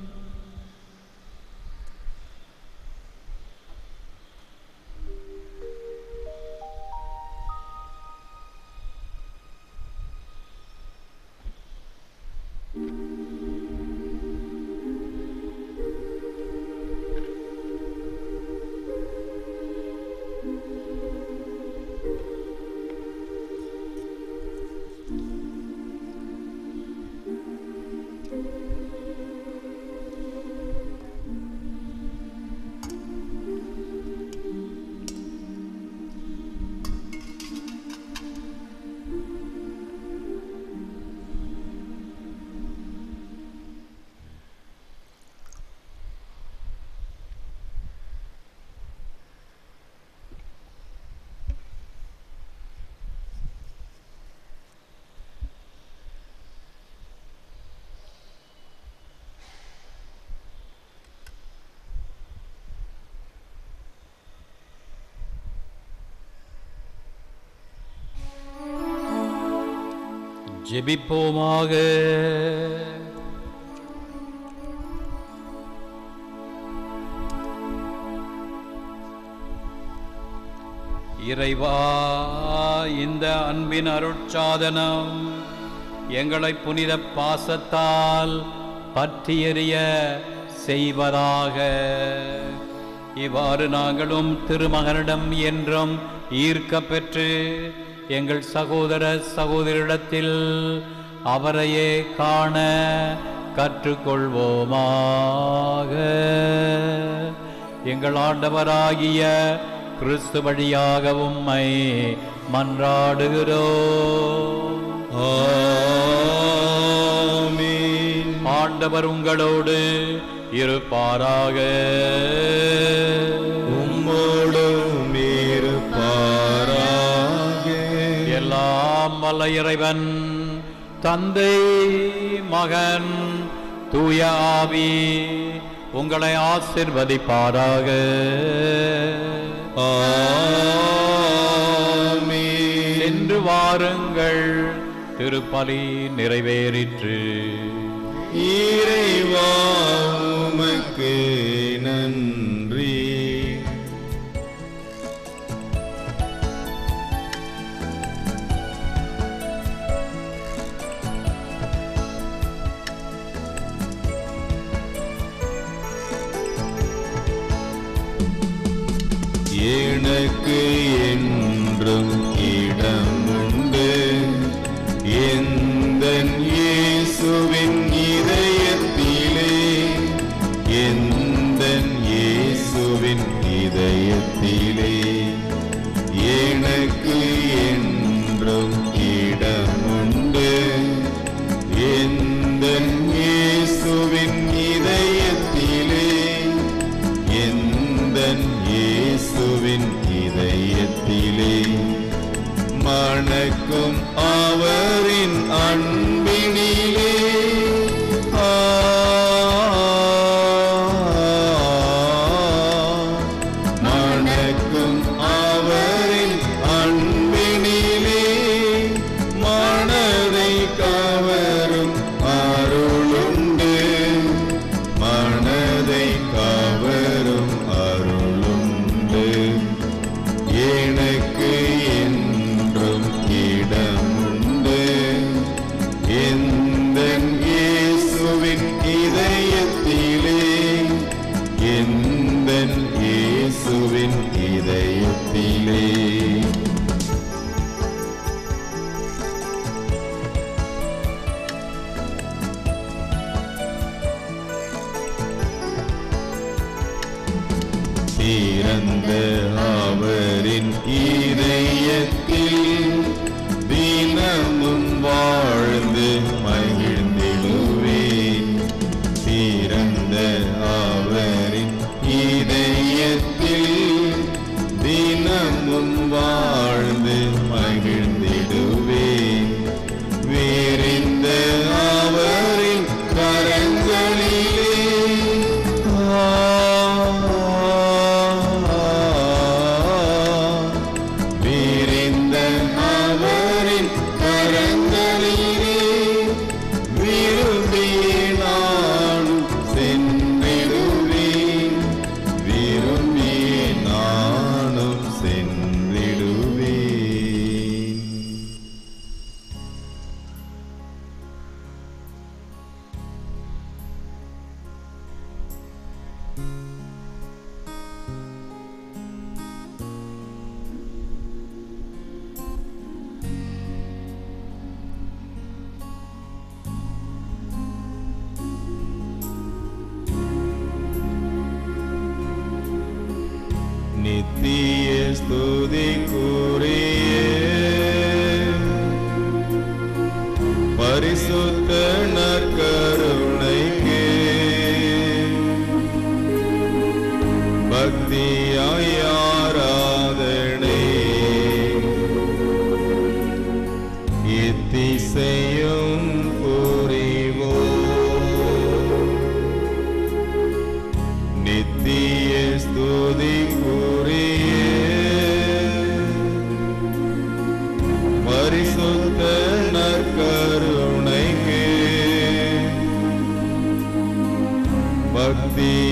ஜெபிப்போமாக இறைவா இந்த அன்பின் அருட்சாதனம் எங்களை புனித பாசத்தால் பற்றி எறிய செய்வதாக இவ்வாறு நாங்களும் திருமகனிடம் என்றும் ஈர்க்கப் பெற்று எங்கள் சகோதர சகோதரிடத்தில் அவரையே காண கற்றுக்கொள்வோமாக எங்கள் ஆண்டவராகிய கிறிஸ்து வழியாக உம்மை மன்றாடுகிறோம் ஆமென். ஆண்டவர் உங்களோடு இருப்பாராக உம்மோடும் இருப்பாராக. எல்லாம் வல்ல இறைவன் தந்தை மகன் தூய ஆவி உங்களை ஆசிர்வதிப்பாராக ஆமென். சென்று வாருங்கள் திருப்பலி நிறைவேறிற்று இறைவா உமக்கு நன்றி எனக்கு என்றும் இடமுண்டு எந்தன் இயேசுவின் இதயத்திலே எந்தன் இயேசுவின் இதயத்திலே எனக்கு என்றும் இடமுண்டு எந்தன் இயேசுவின் இதயத்திலே எந்தன் இயேசுவின் இதயத்திலே மணக்கும் அவரின் அன்பினிலே ஆ, மணக்கும் அவரின் அன்பினிலே மனதை கவரும் அருளுண்டு மனதை கவரும் அருளுண்டு எனக்கு இதயத்தில் தினமும் வாழ்ந்து மகிழ்ந்திடுவேன் பிறந்த அவரின் இதயத்தில் தினமும் வாழ்ந்து மகிழ்ந்திடுவேன் வேறிந்த அவரின் கரங்களிலே வீரிந்த அவரின் கரங்களிலே விரும்பி நானும் சென்றிடுவேன் விரும்பி நானும் சென்றிடுவேன் நித்திய ஸ்துதிக்குரிய பரிசுத்த நற்கருணைக்கு பக்தியாய் ஆராதனை இத்திசையும் புரிவோம் நித்திய ஸ்துதிக்குரிய பரிசுத்த நற்கருணைக்கு பக்தி